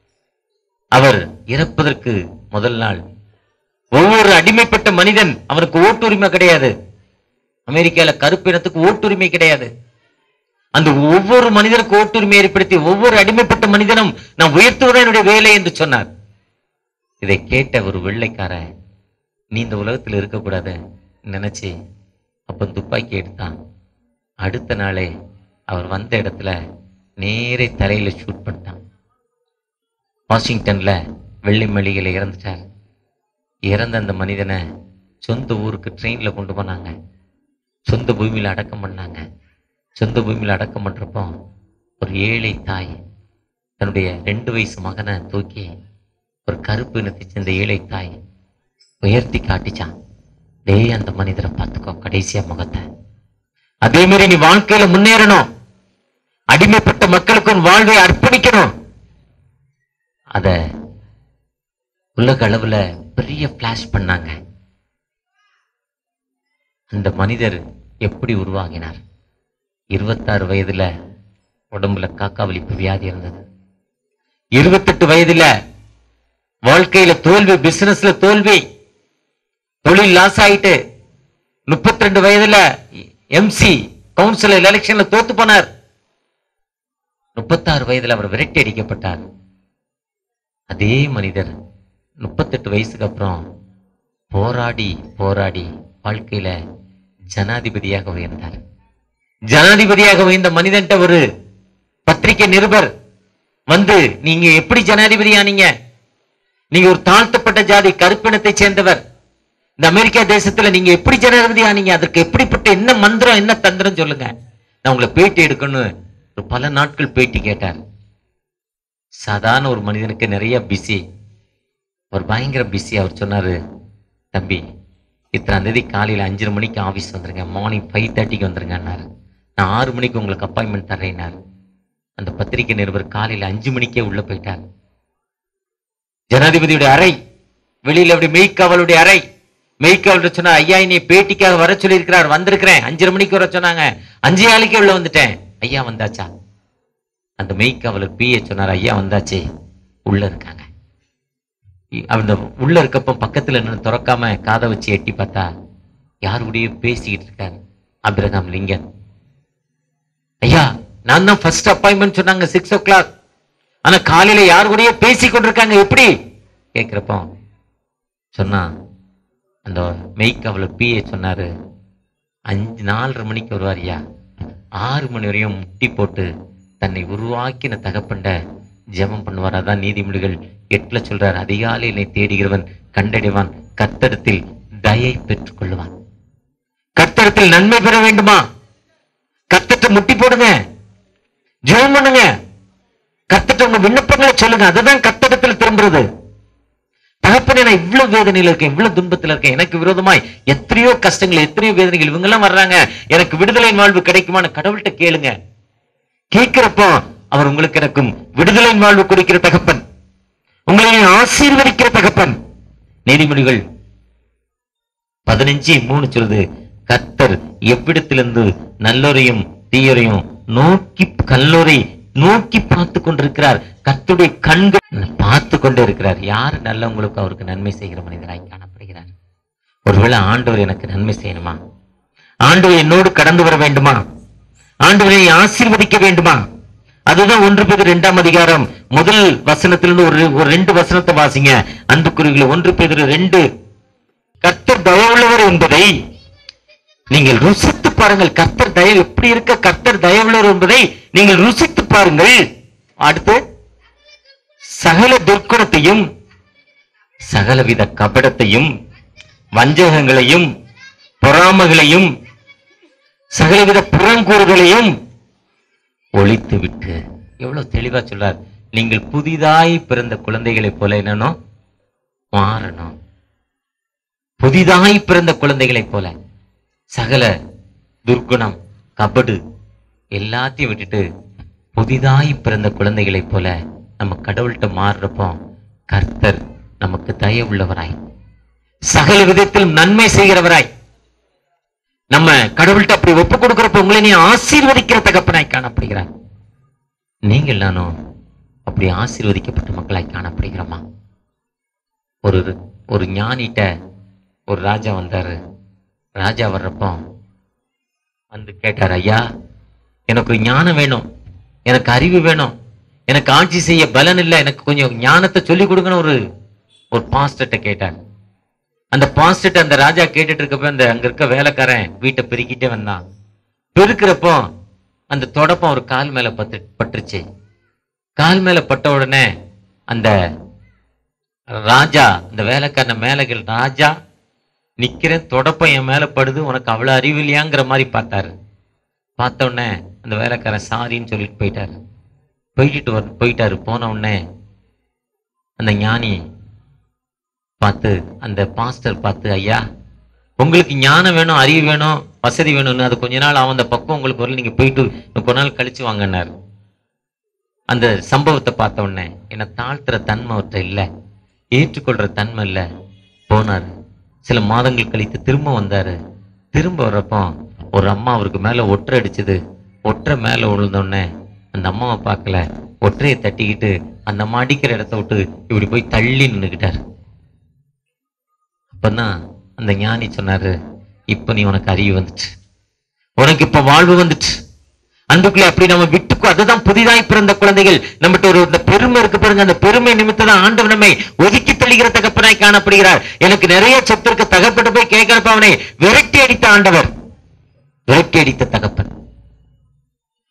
அவர் இறப்பதற்கு முதல் நாள் ஒவ்வொரு அடிமைப்பட்ட மனிதன் அவனுக்கு ஓட்டுரிமை கிடையாது அமெரிக்கால கருப்பு இனத்துக்கு ஓட்டுரிமை கிடையாது அந்த ஒவ்வொரு மனிதனுக்கு ஓட்டுரிமை ஏற்படுத்தி ஒவ்வொரு அடிமைப்பட்ட மனிதனும் நான் உயர்த்துவதே என்னுடைய வேலை என்று சொன்னார் இதை கேட்ட ஒரு வெள்ளைக்காரன் நீ இந்த உலகத்தில் இருக்கக்கூடாது நினைச்சு அப்ப துப்பாக்கி எடுத்தான் அடுத்த நாளே அவர் வந்த இடத்துல நேரே தலையில ஷூட் பண்ணிட்டான் வாஷிங்டன்ல வெள்ளை மளிகையில இறந்துட்டார் இறந்த அந்த மனிதனை சொந்த ஊருக்கு ட்ரெயின்ல கொண்டு போனாங்க சொந்த பூமியில அடக்கம் பண்ணாங்க சொந்த பூமியில அடக்கம் பண்றப்போ ஒரு ஏழை தாய் தன்னுடைய ரெண்டு வயசு மகனை தூக்கி ஒரு கருப்பு இனத்தை சேர்ந்த ஏழை தாய் உயர்த்தி காட்டிச்சான் டேய் அந்த மனிதரை பார்த்துக்கோ கடைசியா முகத்தை அதே மாதிரி நீ வாழ்க்கையில முன்னேறணும் அடிமைப்பட்ட மக்களுக்கு உன் வாழ்வை அர்ப்பணிக்கணும் அத உலக அளவுல பெரிய பிளாஷ் பண்ணாங்க அந்த மனிதர் எப்படி உருவாகினார் இருபத்தாறு வயதுல உடம்புல காக்கா வலிப்பு வியாதி இருந்தது இருபத்தெட்டு வயதுல வாழ்க்கையில தோல்வி பிசினஸ்ல தோல்வி தொழில் லாஸ் ஆயிட்டு முப்பத்தி ரெண்டு வயதுல எம்சி கவுன்சிலர் எலெக்ஷன்ல தோத்து போனார் முப்பத்தாறு வயதுல அவர் விரட்டி அடிக்கப்பட்டார் அதே மனிதர் முப்பத்தெட்டு வயசுக்கு அப்புறம் போராடி போராடி வாழ்க்கையில ஜனாதிபதியாக உயர்ந்தார் ஜனாதிபதியாக உயர்ந்த மனிதன்ட்ட ஒரு பத்திரிகை நிருபர் வந்து நீங்க எப்படி ஜனாதிபதி ஆனீங்க நீங்க ஒரு தாழ்த்தப்பட்ட ஜாதி கருப்பினத்தை சேர்ந்தவர் இந்த அமெரிக்கா தேசத்துல நீங்க எப்படி ஜனாதிபதி ஆனீங்க அதற்கு எப்படிப்பட்ட என்ன மந்திரம் என்ன தந்திரம் சொல்லுங்க நான் உங்களை பேட்டி எடுக்கணும் ஒரு பல நாட்கள் பேட்டி கேட்டார் சாதாரண ஒரு மனிதனுக்கு நிறைய பிஸி அவர் பயங்கர பிஸி அவர் சொன்னாரு தம்பி இத்தனாம் தேதி காலையில அஞ்சரை மணிக்கு ஆபீஸ் வந்துருங்க மார்னிங் ஃபைவ் தேர்ட்டிக்கு வந்துருங்கன்னாரு நான் ஆறு மணிக்கு உங்களுக்கு அப்பாயின்மெண்ட் தர்றேன்னாரு அந்த பத்திரிகை நிருபர் காலையில அஞ்சு மணிக்கே உள்ள போயிட்டார் ஜனாதிபதியுடைய அறை வெளியில அப்படி மெய்க்காவலுடைய அறை மெய்க்காவல் சொன்னா ஐயா நீ பேட்டிக்காக வர சொல்லியிருக்கிறார் வந்திருக்கிறேன் அஞ்சரை மணிக்கு வர சொன்னாங்க அஞ்சு நாளைக்கே உள்ள வந்துட்டேன் ஐயா வந்தாச்சா அந்த மெய்க்காவலர் பிஏ சொன்னார் ஐயா வந்தாச்சே உள்ள இருக்காங்க இ- அந்த உள்ள இருக்கப்போ பக்கத்துல நின்னு திறக்காம காதை வச்சு எட்டி பார்த்தா யார் கூடயோ பேசிக்கிட்டு இருக்காரு அபிரகாம் லிங்கன் ஐயா நான் தான் ஃபர்ஸ்ட் அப்பாயின்மெண்ட் சொன்னாங்க சிக்ஸ் ஓ கிளாக் ஆனா காலையில யார் கூடயோ பேசி கொண்டிருக்காங்க எப்படி கேக்குறப்போ சொன்னா அந்த மெய்க்காவலர் பிஏ சொன்னாரு அஞ்சு நாலரை மணிக்கு வருவாரியா ஆறு மணி வரையும் முட்டி போட்டு தன்னை உருவாக்கின தகப்பண்ட ஜெபம் பண்ணுவார் அதான் நீதிமொழிகள் எட்டுல சொல்றார் அதிகாலை என்னை தேடுகிறவன் கண்டடைவான் கத்தடத்தில் தயை பெற்றுக் கொள்ளுவான் கத்தடத்தில் நன்மை பெற வேண்டுமா கத்தட்ட முட்டி போடுங்க ஜெபம் பண்ணுங்க கத்தட்ட உங்க விண்ணப்பங்களை சொல்லுங்க அதுதான் கத்தடத்தில் திரும்புறது தகப்பனே நான் இவ்வளவு வேதனையில இருக்கேன் இவ்வளவு துன்பத்துல இருக்கேன் எனக்கு விரோதமாய் எத்தனையோ கஷ்டங்கள் எத்தனையோ வேதனைகள் இவங்க எல்லாம் வர்றாங்க எனக்கு விடுதலை வாழ்வு கிடைக்குமான்னு கடவுள்கிட்ட கேளுங்க கேட்கிறப்போ அவர் உங்களுக்கு எனக்கும் விடுதலை வாழ்வு கொடுக்கிற தகப்பன் உங்களை ஆசீர்வதிக்கிற தகப்பன் நீதிமொழிகள் பதினஞ்சு மூணு சொல்லுது கர்த்தர் எவ்விடத்திலிருந்து நல்லோரையும் தீயரையும் நோக்கி கல்லோரை நோக்கி பார்த்து கொண்டிருக்கிறார் கர்த்தருடைய கண்கள் பார்த்து கொண்டே இருக்கிறார் யார் நல்லவங்களுக்கு அவருக்கு நன்மை செய்கிற மனிதராய் காணப்படுகிறார் ஒருவேளை ஆண்டவர் எனக்கு நன்மை செய்யணுமா ஆண்டவர் என்னோடு கடந்து வர வேண்டுமா ஆண்டவரை ஆசீர்வதிக்க வேண்டுமா அதுதான் ஒன்று பேர் இரண்டாம் அதிகாரம் முதல் வசனத்திலிருந்து ஒரு ஒரு ரெண்டு வசனத்தை வாசிங்க அன்புக்குறிகளை ஒன்று பேர் ரெண்டு கர்த்தர் தயவுள்ளவர் என்பதை நீங்கள் ருசித்து பாருங்கள் கர்த்தர் தயவு எப்படி இருக்க கர்த்தர் தயவுள்ளவர் என்பதை நீங்கள் ருசித்து பாருங்கள் அடுத்து சகல துர்க்குணத்தையும் சகலவித கபடத்தையும் வஞ்சகங்களையும் பொறாமைகளையும் சகலவித புறங்கூறுகளையும் ஒழித்து விட்டு எவ்வளவு தெளிவா சொல்றார் நீங்கள் புதிதாய் பிறந்த குழந்தைகளைப் போல என்னனோ மாறணும் புதிதாய் பிறந்த குழந்தைகளைப் போல சகல துர்குணம் கபடு எல்லாத்தையும் விட்டுட்டு புதிதாய் பிறந்த குழந்தைகளைப் போல நம்ம கடவுள்கிட்ட மாறுறப்போ கர்த்தர் நமக்கு தயவுள்ளவராய் சகல விதத்திலும் நன்மை செய்கிறவராய் நம்ம கடவுள்கிட்ட அப்படி ஒப்பு கொடுக்கிறப்ப உங்களை நீ ஆசீர்வதிக்கிற தகப்பனாய் காணப்படுகிறார் நீங்கள் நானும் அப்படி ஆசீர்வதிக்கப்பட்ட மக்களாய் காணப்படுகிறோமா ஒரு ஒரு ஞானிட்ட ஒரு ராஜா வந்தாரு ராஜா வர்றப்போ வந்து கேட்டார் ஐயா எனக்கு ஒரு ஞானம் வேணும் எனக்கு அறிவு வேணும் எனக்கு ஆட்சி செய்ய பலன் இல்லை எனக்கு கொஞ்சம் ஞானத்தை சொல்லி கொடுங்கன்னு ஒரு ஒரு பாஸ்டர்ட்ட கேட்டார் அந்த பாஸ்டர்ட்ட அந்த ராஜா கேட்டுட்டு இருக்கப்ப அந்த அங்க இருக்க வேலைக்காரன் வீட்டை பெருக்கிட்டே வந்தான் பெருக்கிறப்போ அந்த தொடப்பம் ஒரு கால் மேல பட்டு பட்டுருச்சு கால் மேல பட்ட உடனே அந்த ராஜா அந்த வேலைக்காரன் மேலகள் ராஜா நிக்கிறேன் தொடப்பம் என் மேல படுது உனக்கு அவ்வளவு அறிவு இல்லையாங்கிற மாதிரி பார்த்தாரு பார்த்த உடனே அந்த வேலைக்காரன் சாரின்னு சொல்லிட்டு போயிட்டாரு போயிட்டு வர போயிட்டாரு போன உடனே அந்த ஞானி பார்த்து அந்த பாஸ்டர் பார்த்து ஐயா உங்களுக்கு ஞானம் வேணும் அறிவு வேணும் வசதி வேணும்னு அது கொஞ்ச நாள் அவன் அந்த பக்கம் உங்களுக்கு வரல நீங்க போயிட்டு இன்னும் கொஞ்ச நாள் கழிச்சு வாங்கினார் அந்த சம்பவத்தை பார்த்த உடனே என்னை தாழ்த்துற தன்மை அவர்கிட்ட இல்லை ஏற்றுக்கொள்ற தன்மை இல்லை போனார் சில மாதங்கள் கழித்து திரும்ப வந்தாரு திரும்ப வர்றப்போ ஒரு அம்மா அவருக்கு மேல ஒற்றை அடிச்சது ஒற்றை மேல விழுந்த உடனே அந்த அம்மாவை பார்க்கல ஒற்றையை தட்டிக்கிட்டு அந்த அம்மா அடிக்கிற இடத்த விட்டு இப்படி போய் தள்ளி நின்னுக்கிட்டாரு அப்பதான் அந்த ஞானி சொன்னாரு இப்ப நீ உனக்கு அறிவு வந்துச்சு உனக்கு இப்ப வாழ்வு வந்துச்சு அன்புக்குள்ளே அப்படி நம்ம விட்டுக்கோ அதுதான் புதிதாய் பிறந்த குழந்தைகள் நம்மகிட்ட ஒரு இந்த பெருமை இருக்கு பாருங்க அந்த பெருமை நிமித்தம் தான் ஆண்டவர் நம்மை ஒதுக்கி தள்ளுகிற தகப்பனாய் காணப்படுகிறார் எனக்கு நிறைய சொத்து இருக்கு தகப்பட்டு போய் கேட்கிறப்ப அவனை விரட்டி அடித்த ஆண்டவர் விரட்டி அடித்த தகப்பன் பாவ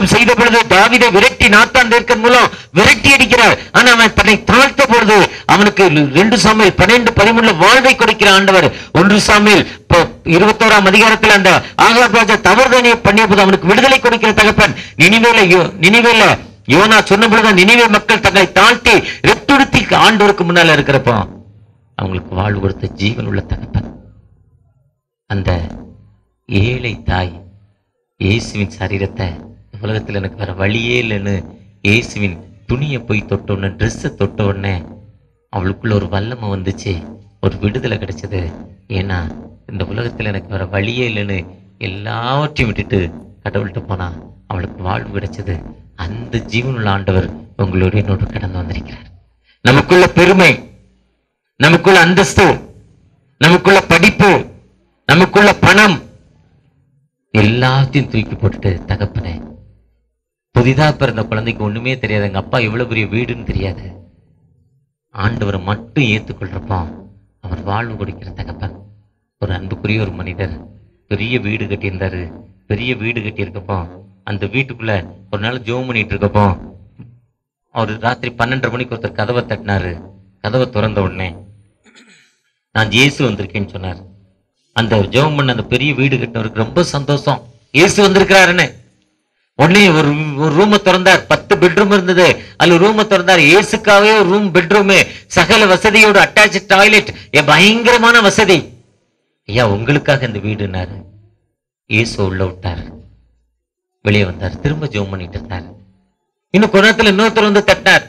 யுத்தம் செய்த பொழுது தாவீதை விரட்டி நாத்தான் தீர்க்கன் மூலம் விரட்டி அடிக்கிறார் ஆனா அவன் தன்னை தாழ்த்த பொழுது அவனுக்கு ரெண்டு சாமியில் பன்னெண்டு பதிமூணுல வாழ்வை கொடுக்கிற ஆண்டவர் ஒன்று சாமியில் இருபத்தோராம் அதிகாரத்தில் அந்த ஆகாப் ராஜா தவறுதனை பண்ணிய போது அவனுக்கு விடுதலை கொடுக்கிற தகப்பன் நினைவேல நினைவேல யோனா சொன்ன பொழுது நினைவே மக்கள் தங்களை தாழ்த்தி ரெட்டுடுத்தி ஆண்டோருக்கு முன்னால இருக்கிறப்போ அவங்களுக்கு வாழ்வு கொடுத்த ஜீவன் உள்ள தகப்பன் அந்த ஏழை தாய் இயேசுவின் சரீரத்தை உலகத்தில் எனக்கு வேற வழியே இல்லைன்னு இயேசுவின் துணியை போய் தொட்ட உடனே ட்ரெஸ்ஸை தொட்ட உடனே அவளுக்குள்ள ஒரு வல்லமை வந்துச்சு ஒரு விடுதலை கிடைச்சது ஏன்னா இந்த உலகத்தில் எனக்கு வேற வழியே இல்லைன்னு எல்லாவற்றையும் விட்டுட்டு கடவுள்கிட்ட போனா அவளுக்கு வாழ்வு கிடைச்சது அந்த ஜீவனுள்ள ஆண்டவர் உங்களோட என்னோடு கடந்து வந்திருக்கிறார் நமக்குள்ள பெருமை நமக்குள்ள அந்தஸ்து நமக்குள்ள படிப்பு நமக்குள்ள பணம் எல்லாத்தையும் தூக்கி போட்டுட்டு தகப்பனே புதிதா பிறந்த குழந்தைக்கு ஒண்ணுமே தெரியாது எங்க அப்பா எவ்வளவு பெரிய வீடுன்னு தெரியாது ஆண்டவரை மட்டும் ஏத்துக்கொள்றப்போ அவர் வாழ்வு கொடுக்கிற தகப்பன் ஒரு அன்புக்குரிய ஒரு மனிதர் பெரிய வீடு கட்டியிருந்தாரு பெரிய வீடு கட்டியிருக்கப்போ அந்த வீட்டுக்குள்ள ஒரு நாள் ஜோம் பண்ணிட்டு இருக்கப்போ அவர் ராத்திரி பன்னெண்டரை மணிக்கு ஒருத்தர் கதவை தட்டினாரு கதவை திறந்த உடனே நான் இயேசு வந்திருக்கேன்னு சொன்னார் அந்த ஜெபம் பண்ண அந்த பெரிய வீடு கட்டினவருக்கு ரொம்ப சந்தோஷம் இயேசு வந்திருக்கிறாருன்னு உடனே ஒரு ஒரு ரூமை திறந்தார் பத்து பெட்ரூம் இருந்தது அதுல ரூமை திறந்தார் இயேசுக்காவே ஒரு ரூம் பெட்ரூமு சகல வசதியோட அட்டாச் டாய்லெட் பயங்கரமான வசதி ஐயா உங்களுக்காக இந்த வீடுனாரு இயேசு உள்ள விட்டார் வெளியே வந்தார் திரும்ப ஜெபம் பண்ணிட்டு இருந்தார் இன்னும் கொஞ்ச நேரத்துல இன்னொருத்தர் வந்து தட்டினார்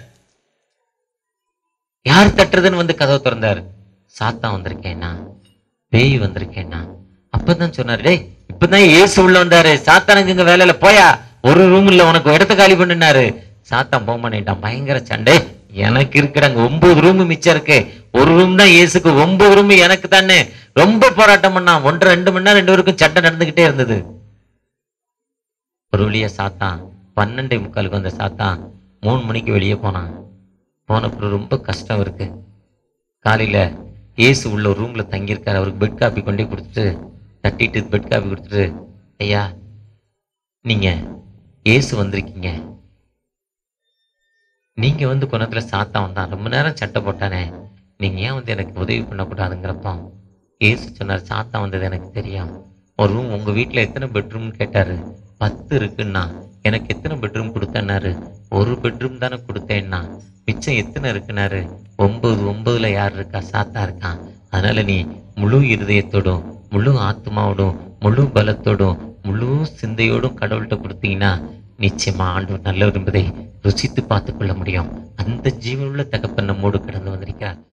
யார் தட்டுறதுன்னு வந்து கதவை திறந்தார் சாத்தான் வந்திருக்கேன்னா பேய் வந்திருக்கேன்னா அப்பதான் சொன்னாரு டேய் இப்பதான் இயேசு உள்ள வந்தாரு சாத்தானுக்கு இங்க வேலையில போயா ஒரு ரூம் இல்ல உனக்கு இடத்த காலி பண்ணினாரு சாத்தான் போக மாட்டேன்ட்டான் பயங்கர சண்டை எனக்கு இருக்கிற அங்க ஒன்பது ரூம் மிச்சம் இருக்கு ஒரு ரூம் தான் இயேசுக்கு ஒன்பது ரூம் எனக்கு தானே ரொம்ப போராட்டம் பண்ணான் ஒன்றரை ரெண்டு மணி நேரம் ரெண்டு பேருக்கும் சண்டை நடந்துகிட்டே இருந்தது ஒரு வழியா சாத்தான் பன்னெண்டே முக்காலுக்கு வந்த சாத்தான் மூணு மணிக்கு வெளியே போனான் போனப்பறம் ரொம்ப கஷ்டம் இருக்கு காலையில இயேசு உள்ள ஒரு ரூம்ல தங்கியிருக்காரு அவருக்கு பெட் காப்பி கொண்டே கொடுத்துட்டு தட்டிட்டு பெட் காப்பி கொடுத்துட்டு ஐயா நீங்க இயேசு வந்திருக்கீங்க நீங்க வந்து கொண்டத்துல சாத்தா வந்தான் ரொம்ப நேரம் சட்டை போட்டானே நீங்க ஏன் வந்து எனக்கு உதவி பண்ணக்கூடாதுங்கிறப்போ இயேசு சொன்னார் சாத்தா வந்தது எனக்கு தெரியும் ஒரு ரூம் உங்க வீட்டுல எத்தனை பெட்ரூம்னு கேட்டாரு பத்து இருக்குன்னா எனக்கு எத்தனை பெட்ரூம் கொடுத்தேன்னாரு ஒரு பெட்ரூம் தானே கொடுத்தேன்னா மிச்சம் எத்தனை இருக்குனாரு ஒன்பது ஒன்பதுல யார் இருக்கா சாத்தா இருக்கான் அதனால நீ முழு இருதயத்தோடும் முழு ஆத்மாவோடும் முழு பலத்தோடும் முழு சிந்தையோடும் கடவுள்கிட்ட கொடுத்தீங்கன்னா நிச்சயமா ஆண்டவர் நல்லவர் என்பதை ருசித்து பார்த்துக் கொள்ள முடியும் அந்த ஜீவனுள்ள தகப்பன் நம்மோடு கடந்து வந்திருக்கிறார்